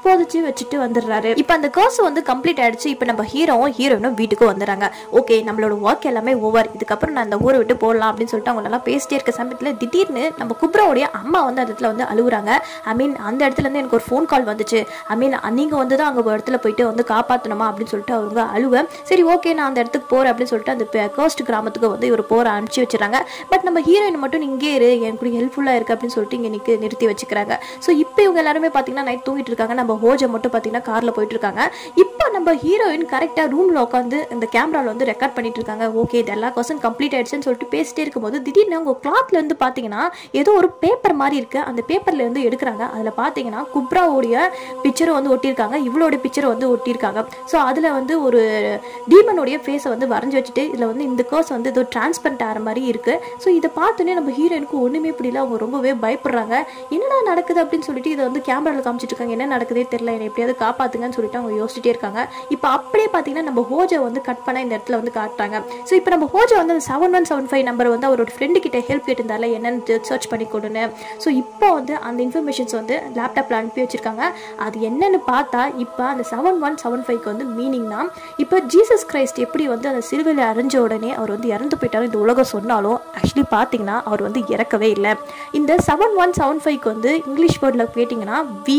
புதைச்சி வச்சுட்டு வந்துடுறாரு இப்போ அந்த கோர்ஸ் வந்து கம்ப்ளீட் ஆயிடுச்சு இப்போ நம்ம ஹீரோவும் ஹீரோயினும் வீட்டுக்கு வந்துடுறாங்க ஓகே நம்மளோட ஒர்க் எல்லாமே ஓவர் இதுக்கப்புறம் நான் அந்த ஊரை விட்டு போடலாம் அப்படின்னு சொல்லிட்டு அவங்க நல்லா பேசிட்டே இருக்க சமயத்தில் திடீர்னு நம்ம குப்ராவுடைய அம்மா வந்து அந்த இடத்துல வந்து அழுகுறாங்க ஐ மீன் அந்த இடத்துல இருந்து எனக்கு ஒரு ஃபோன் கால் வந்துச்சு ஐ மீன் நீங்கள் வந்து தான் அங்கே ஒரு இடத்துல போயிட்டு வந்து காப்பாற்றணுமா அப்படின்னு சொல்லிட்டு அவங்க அழுவ சரி ஓகே நான் அந்த இடத்துக்கு போகிறேன் அப்படின்னு சொல்லிட்டு அந்த கோஸ்ட் கிராமத்துக்கு வந்து இவர் போகிற அனுப்பிச்சு வச்சுறாங்க பட் நம்ம ஹீரோயின் மட்டும் இங்கே இரு எனக்கு கூட ஹெல்ப்ஃபுல்லாக இருக்குது அப்படின்னு சொல்லிட்டு இங்கே நிற்க நிறுத்தி வச்சுக்கிறாங்க ஸோ இப்போ இவங்க எல்லாருமே பார்த்தீங்கன்னா நைட் தூங்கிட்டு இருக்காங்க நம்ம ஹோஜை மட்டும் பார்த்தீங்கன்னா காரில் போயிட்டு இருக்காங்க இப்போ நம்ம ஹீரோயின் கரெக்டாக ரூமில் உட்காந்து இந்த கேமராவில் வந்து ரெக்கார்ட் பண்ணிட்டு இருக்காங்க ஓகே இது எல்லா கொஸ்டின் கம்ப்ளீட் ஆயிடுச்சுன்னு சொல்லிட்டு பேசிட்டே இருக்கும்போது திடீர்னு உங்கள் கிளாத்ல இருந்து பார்த்தீங்கன்னா ஏதோ ஒரு பேப்பர் மாதிரி இருக்கு அந்த பேப்பர்ல இருந்து எடுக்கிறாங்க அதில் பார்த்தீங்கன்னா குப்ராவுடைய பிக்சரை வந்து ஒட்டியிருக்காங்க இவளோட பிக்சரை வந்து ஒட்டியிருக்காங்க ஸோ அதில் வந்து ஒரு டீமனுடைய ஃபேஸை வந்து வரைஞ்சி வச்சுட்டு இதில் வந்து இந்த கோர்ஸ் வந்து ஏதோ டிரான்ஸ்பரண்ட் ஆகிற மாதிரி இருக்கு ஸோ இதை பார்த்தோன்னே நம்ம ஹீரோயினுக்கு ஒன்றுமே புரியல அவங்க ரொம்பவே பயப்படுறாங்க என்னடா நடக்குது அப்படின்னு சொல்லிட்டு இதை வந்து கேமராவில் காமிச்சிட்டு இருக்காங்க என்ன நடக்குதே தெரியல என்னை எப்படியாவது காப்பாத்துங்கன்னு சொல்லிட்டு அவங்க யோசிச்சுட்டே இருக்காங்க இப்போ அப்படியே பார்த்தீங்கன்னா நம்ம ஹோஜை வந்து கட் பண்ண இந்த இடத்துல வந்து காட்டுறாங்க ஸோ இப்போ நம்ம ஹோஜை வந்து அந்த seven one seven five number வந்து அவரோட ஃப்ரெண்டு கிட்ட ஹெல்ப் கேட்டிருந்தால என்னன்னு சர்ச் பண்ணி கொடுன்னு ஸோ இப்போ வந்து அந்த இன்ஃபர்மேஷன்ஸ் வந்து லேப்டாப்பில் அனுப்பி வச்சிருக்காங்க அது என்னன்னு பார்த்தா இப்போ அந்த செவன் ஒன் செவன் ஃபைவ்க்கு வந்து மீனிங்னா இப்போ ஜீசஸ் கிரைஸ்ட் எப்படி வந்து அந்த சிறுவையில் அரைஞ்ச உடனே அவர் வந்து இறந்து போயிட்டாலும் இந்த உலகம் சொன்னாலும் ஆக்சுவலி பார்த்தீங்கன்னா அவர் வந்து இறக்கவே இல்லை இந்த செவன் ஒன் செவன் ஃபைவ்க்கு வந்து இங்கிலீஷ் வேர்டில் கேட்டிங்கன்னா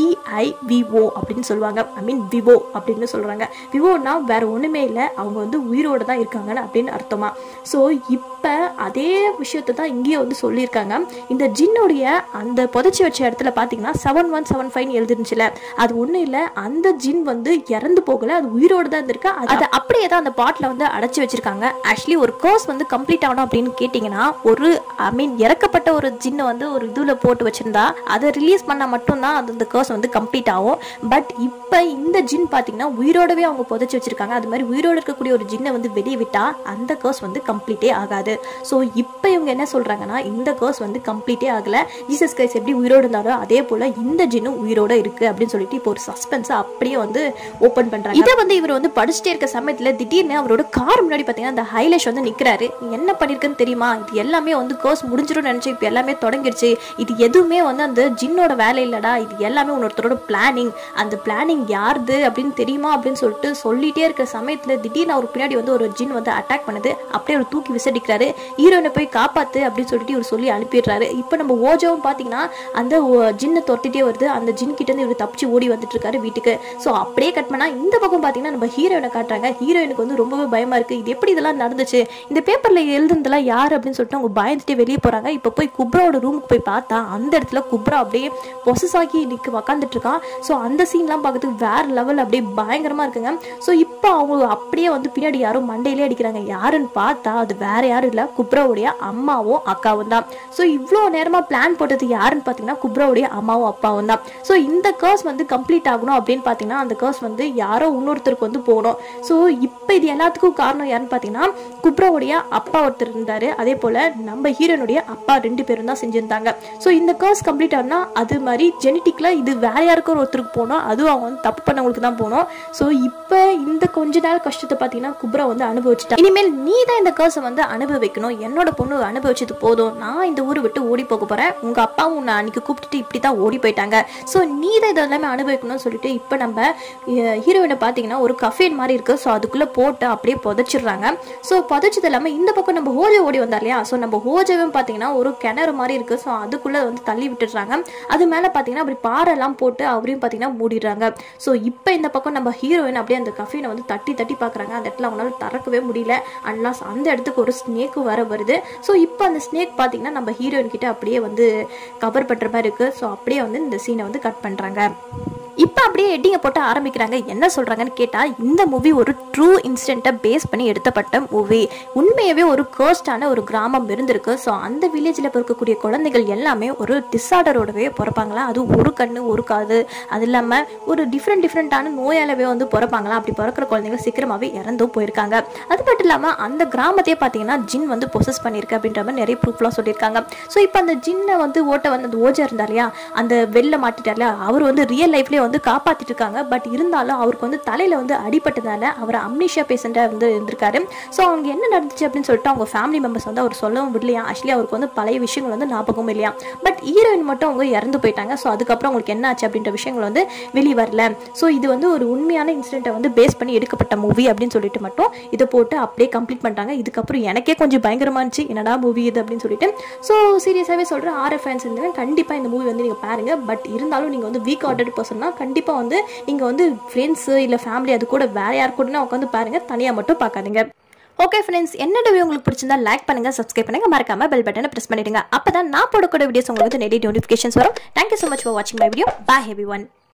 விஐவிஓ அப்படின்னு சொல்லுவாங்க ஐ மீன் விவோ அப்படின்னு சொல்கிறாங்க விவோனா வேற ஒன்றுமே இல்லை அவங்க வந்து உயிரோடு தான் இருக்காங்கன்னு அப்படின்னு அர்த்தமா ஸோ இப்போ அதே விஷயத்தை தான் இங்கேயே வந்து சொல்லியிருக்காங்க இந்த ஜின்னுடைய அந்த புதைச்சி வச்ச இடத்துல பார்த்தீங்கன்னா செவன் ஒன் செவன் ஃபைவ்னு எழுதிருந்துச்சுல அது ஒன்றும் இல்லை அந்த ஜின் வந்து இறந்து போகல அது உயிரோடு தான் இருந்திருக்கு அது அப்படியே தான் அந்த பாட்டில் வந்து அடைச்சி வச்சிருக்காங்க ஆக்சுவலி ஒரு கோர்ஸ் வந்து கம்ப்ளீட் ஆகணும் அப்படின்னு கேட்டிங்கன்னா ஒரு ஐ மீன் இறக்கப்பட்ட ஒரு ஜின்னை வந்து ஒரு இதில் போட்டு வச்சிருந்தா அதை ரிலீஸ் பண்ணால் மட்டும்தான் அது அந்த கோர்ஸ் வந்து கம்ப்ளீட் ஆகும் பட் இப்போ இந்த ஜின் பார்த்தீங்கன்னா உயிரோடவே அவங்க புதைச்சி வச்சிருக்காங்க அது மாதிரி உயிரோடு இருக்கக்கூடிய ஒரு ஜின்னை வந்து வெளியே விட்டா அந்த கோர்ஸ் வந்து கம்ப்ளீட்டே ஆகாது ஸோ இப்போ இவங்க என்ன சொல்றாங்கன்னா இந்த கோர்ஸ் வந்து கம்ப்ளீட்டே ஆகல ஜீசஸ் கிரைஸ்ட் எப்படி உயிரோடு இருந்தாலும் அதே போல இந்த ஜின்னும் உயிரோட இருக்கு அப்படின்னு சொல்லிட்டு இப்போ ஒரு சஸ்பென்ஸை அப்படியே வந்து ஓப்பன் பண்றாங்க இதை வந்து இவர் வந்து படிச்சுட்டே இருக்க சமயத்துல திடீர்னு அவரோட கார் முன்னாடி பார்த்தீங்கன்னா அந்த ஹைலைஷ் வந்து நிக்கிறாரு நீ என்ன பண்ணிருக்குன்னு தெரியுமா இது எல்லாமே வந்து கோர்ஸ் முடிஞ்சிடும் நினைச்சு இப்போ எல்லாமே தொடங்கிடுச்சு இது எதுவுமே வந்து அந்த ஜின்னோட வேலை இல்லடா இது எல்லாமே உன்னொருத்தரோட பிளானிங் அந்த பிளானிங் யாருது அப்படின்னு தெரியுமா அப்படின்னு சொல்லிட்டு சொல்லிட்டே இருக்க சமயத்துல திடீர்னு அவருக்கு பின்னாடி வந்து ஒரு ஜின் வந்து அட்டாக் பண்ணுது அப்படியே அவர் தூக்கி விசடிக்கிறாரு ஹீரோனை போய் காப்பாத்து அப்படின்னு சொல்லிட்டு இவர் சொல்லி அனுப்பிடுறாரு இப்போ நம்ம ஓஜோவும் பார்த்தீங்கன்னா அந்த ஓ- ஜின்னை துரத்திட்டே வருது அந்த ஜின் கிட்ட இருந்து இவர் தப்பிச்சு ஓடி வந்துட்டு இருக்காரு வீட்டுக்கு ஸோ அப்படியே கட் பண்ணா இந்த பக்கம் பார்த்தீங்கன்னா நம்ம ஹீரோயினை காட்டுறாங்க ஹீரோயினுக்கு வந்து ரொம்பவே பயமா இருக்கு இது எப்படி இதெல்லாம் நடந்துச்சு இந்த பேப்பர்ல எழுதுனதெல்லாம் யார் அப்படின்னு சொல்லிட்டு அவங்க பயந்துட்டு வெளியே போறாங்க இப்போ போய் குப்ராவோட ரூமுக்கு போய் பார்த்தா அந்த இடத்துல குப்ரா அப்படியே பொசஸ் ஆகி நிற்கு உக்காந்துட்டு இருக்கான் ஸோ அந்த சீன்லாம் பார்க்கறதுக்கு வேற லெவல் அப்படியே பயங்கரமா இருக்குங்க ஸோ இப்போ அவங்க அப்படியே வந்து பின்னாடி யாரும் மண்டையிலே அடிக்கிறாங்க யாருன்னு பார்த்தா அது வேற யாரும் இல்லை குப்ராவுடைய அம்மாவும் அக்காவும் தான் ஸோ இவ்வளோ நேரமா பிளான் போட்டது யாருன்னு பார்த்தீங்கன்னா குப்ராவுடைய அம்மாவும் அப்பாவும் தான் ஸோ இந்த கர்ஸ் வந்து கம்ப்ளீட் ஆகணும் அப்படின்னு பார்த்தீங்கன்னா அந்த கர்ஸ் வந்து யாரோ இன்னொருத்தருக்கு வந்து போகணும் ஸோ இப்போ இது எல்லாத்துக்கும் காரணம் யாருன்னு பார்த்தீங்கன்னா குப்ராவுடைய அப்பா ஒருத்தர் இருந்தாரு அதே போல நம்ம ஹீரோனுடைய அப்பா ரெண்டு பேரும் தான் செஞ்சிருந்தாங்க ஸோ இந்த கர்ஸ் கம்ப்ளீட் ஆகுனா அது மாதிரி ஜெனட்டிக்ல இது வேற யாருக்கும் ஒருத்தருக்கு போகணும் அதுவும் அவங்க வந்து தப்பு பண்ணவங்களுக்கு தான் போகணும் ஸோ இப்போ இந்த கொஞ்ச நாள் கஷ்டத்தை பார்த்தீங்கன்னா குப்ரா வந்து அனுபவிச்சுட்டா இனிமேல் நீ தான் இந்த கர்ஸை வந்து அனுபவிக்கணும் என்னோட பொண்ணு அனுபவிச்சது போதும் நான் இந்த ஊரை விட்டு ஓடி போக போறேன் உங்க அப்பாவும் உன்னை அன்னைக்கு கூப்பிட்டுட்டு இப்படி தான் ஓடி போயிட்டாங்க ஸோ நீ தான் இது எல்லாமே அனுபவிக்கணும்னு சொல்லிட்டு இப்போ நம்ம ஹீரோயினை பார்த்தீங்கன்னா ஒரு கஃபேன் மாதிரி இருக்கு ஸோ அதுக்குள்ள போட்டு அப்படியே புதைச்சிடுறாங்க ஸோ புதைச்சது இல்லாமல் இந்த பக்கம் நம்ம ஹோஜோ ஓடி வந்தார் இல்லையா ஸோ நம்ம ஹோஜோவும் பார்த்தீங்கன்னா ஒரு கிணறு மாதிரி இருக்கு ஸோ அதுக்குள்ள வந்து தள்ளி விட்டுடுறாங்க அது மேலே பார்த்தீங்கன்னா அப்படி பாறைலாம் போட்டு அவரையும் பார்த்தீங்கன்னா மூடிடுறாங்க ஸோ இப்போ இந்த பக்கம் நம்ம ஹீரோயின் அப்படியே அந்த கஃபீனை வந்து தட்டி தட்டி பார்க்குறாங்க அந்த இடத்துல அவங்களால திறக்கவே முடியல அன்லாஸ் அந்த இடத்துக்கு ஒரு ஸ்னேக்கு வர வருது ஸோ இப்போ அந்த ஸ்னேக் பார்த்தீங்கன்னா நம்ம ஹீரோயின் கிட்ட அப்படியே வந்து கவர் பண்ணுற மாதிரி இருக்கு ஸோ அப்படியே வந்து இந்த சீனை வந்து கட் பண்ணுறாங்க இப்போ அப்படியே எட்டிங்கை போட்டு ஆரம்பிக்கிறாங்க என்ன சொல்கிறாங்கன்னு கேட்டால் இந்த மூவி ஒரு ட்ரூ இன்சிடெண்ட்டை பேஸ் பண்ணி எடுத்தப்பட்ட மூவி உண்மையாகவே ஒரு கர்ஸ்டான ஒரு கிராமம் இருந்திருக்கு ஸோ அந்த வில்லேஜில் பிறக்கக்கூடிய குழந்தைகள் எல்லாமே ஒரு டிஸார்டரோடவே பிறப்பாங்களாம் அது ஒரு கண்ணு ஒரு காது அது இல்லாமல் ஒரு டிஃப்ரெண்ட் டிஃப்ரெண்ட்டான நோயாலவே வந்து பிறப்பாங்களாம் அப்படி பிறக்கிற குழந்தைங்க சீக்கிரமாகவே இறந்தும் போயிருக்காங்க அது மட்டும் இல்லாமல் அந்த கிராமத்தையே பார்த்தீங்கன்னா ஜின் வந்து பொசஸ் பண்ணியிருக்கு அப்படின்ற மாதிரி நிறைய ப்ரூஃப்லாம் சொல்லியிருக்காங்க ஸோ இப்போ அந்த ஜின்னை வந்து ஓட்ட வந்து அந்த ஓஜா இருந்தார் இல்லையா அந்த வெளில மாட்டிட்டார் இல்லையா அவர் வந்து ரியல் லைஃப்லேயே வந்து காப்பாற்றிட்டு இருக்காங்க பட் இருந்தாலும் அவருக்கு வந்து தலையில் வந்து அடிபட்டதால அவர் அம்னிஷியா பேஷண்ட்டாக வந்து இருந்திருக்காரு ஸோ அவங்க என்ன நடந்துச்சு அப்படின்னு சொல்லிட்டு அவங்க ஃபேமிலி மெம்பர்ஸ் வந்து அவர் சொல்லவும் விடலையா ஆக்சுவலி அவருக்கு வந்து பழைய விஷயங்கள் வந்து ஞாபகமும் இல்லையா பட் ஹீரோயின் மட்டும் அவங்க இறந்து போயிட்டாங்க ஸோ அதுக்கப்புறம் அவங்களுக்கு என்ன ஆச்சு அப்படின்ற விஷயங்கள் வந்து வெளியே வரல ஸோ இது வந்து ஒரு உண்மையான இன்சிடென்ட்டை வந்து பேஸ் பண்ணி எடுக்கப்பட்ட மூவி அப்படின்னு சொல்லிட்டு மட்டும் இதை போட்டு அப்படியே கம்ப்ளீட் பண்ணிட்டாங்க இதுக்கப்புறம் எனக்கே கொஞ்சம் பயங்கரமா இருந்துச்சு என்னடா மூவி இது அப்படின்னு சொல்லிட்டு ஸோ சீரியஸாகவே சொல்கிறேன் ஆர்எஃப் ஃபேன்ஸ் இருந்தவங்க கண்டிப்பாக இந்த மூவி வந்து நீங்கள் பாருங்கள் பட் இருந்தாலும் நீங்கள் வந்து வீக் ஆர்டர் பர்சன்னா கண்டிப்பாக வந்து நீங்கள் வந்து ஃப்ரெண்ட்ஸு இல்லை ஃபேமிலி அது கூட வேற யார் கூடனா உட்காந்து பாருங்கள் தனியாக மட்டும் பார்க்காதீங்க ஓகே ஃப்ரெண்ட்ஸ் என்னோட வீடியோ உங்களுக்கு பிடிச்சிருந்தா லைக் பண்ணுங்க சப்ஸ்கிரைப் பண்ணுங்க மறக்காம பெல் பட்டனை பிரஸ் பண்ணிடுங்க அப்பதான் நான் போடக்கூடிய வீடியோஸ் உங்களுக்கு வந்து நிறைய நோட்டிஃபிகேஷன்ஸ் வரும் தேங்க்யூ ஸோ மச் ஃபார் வாட்சிங் my video bye heavy one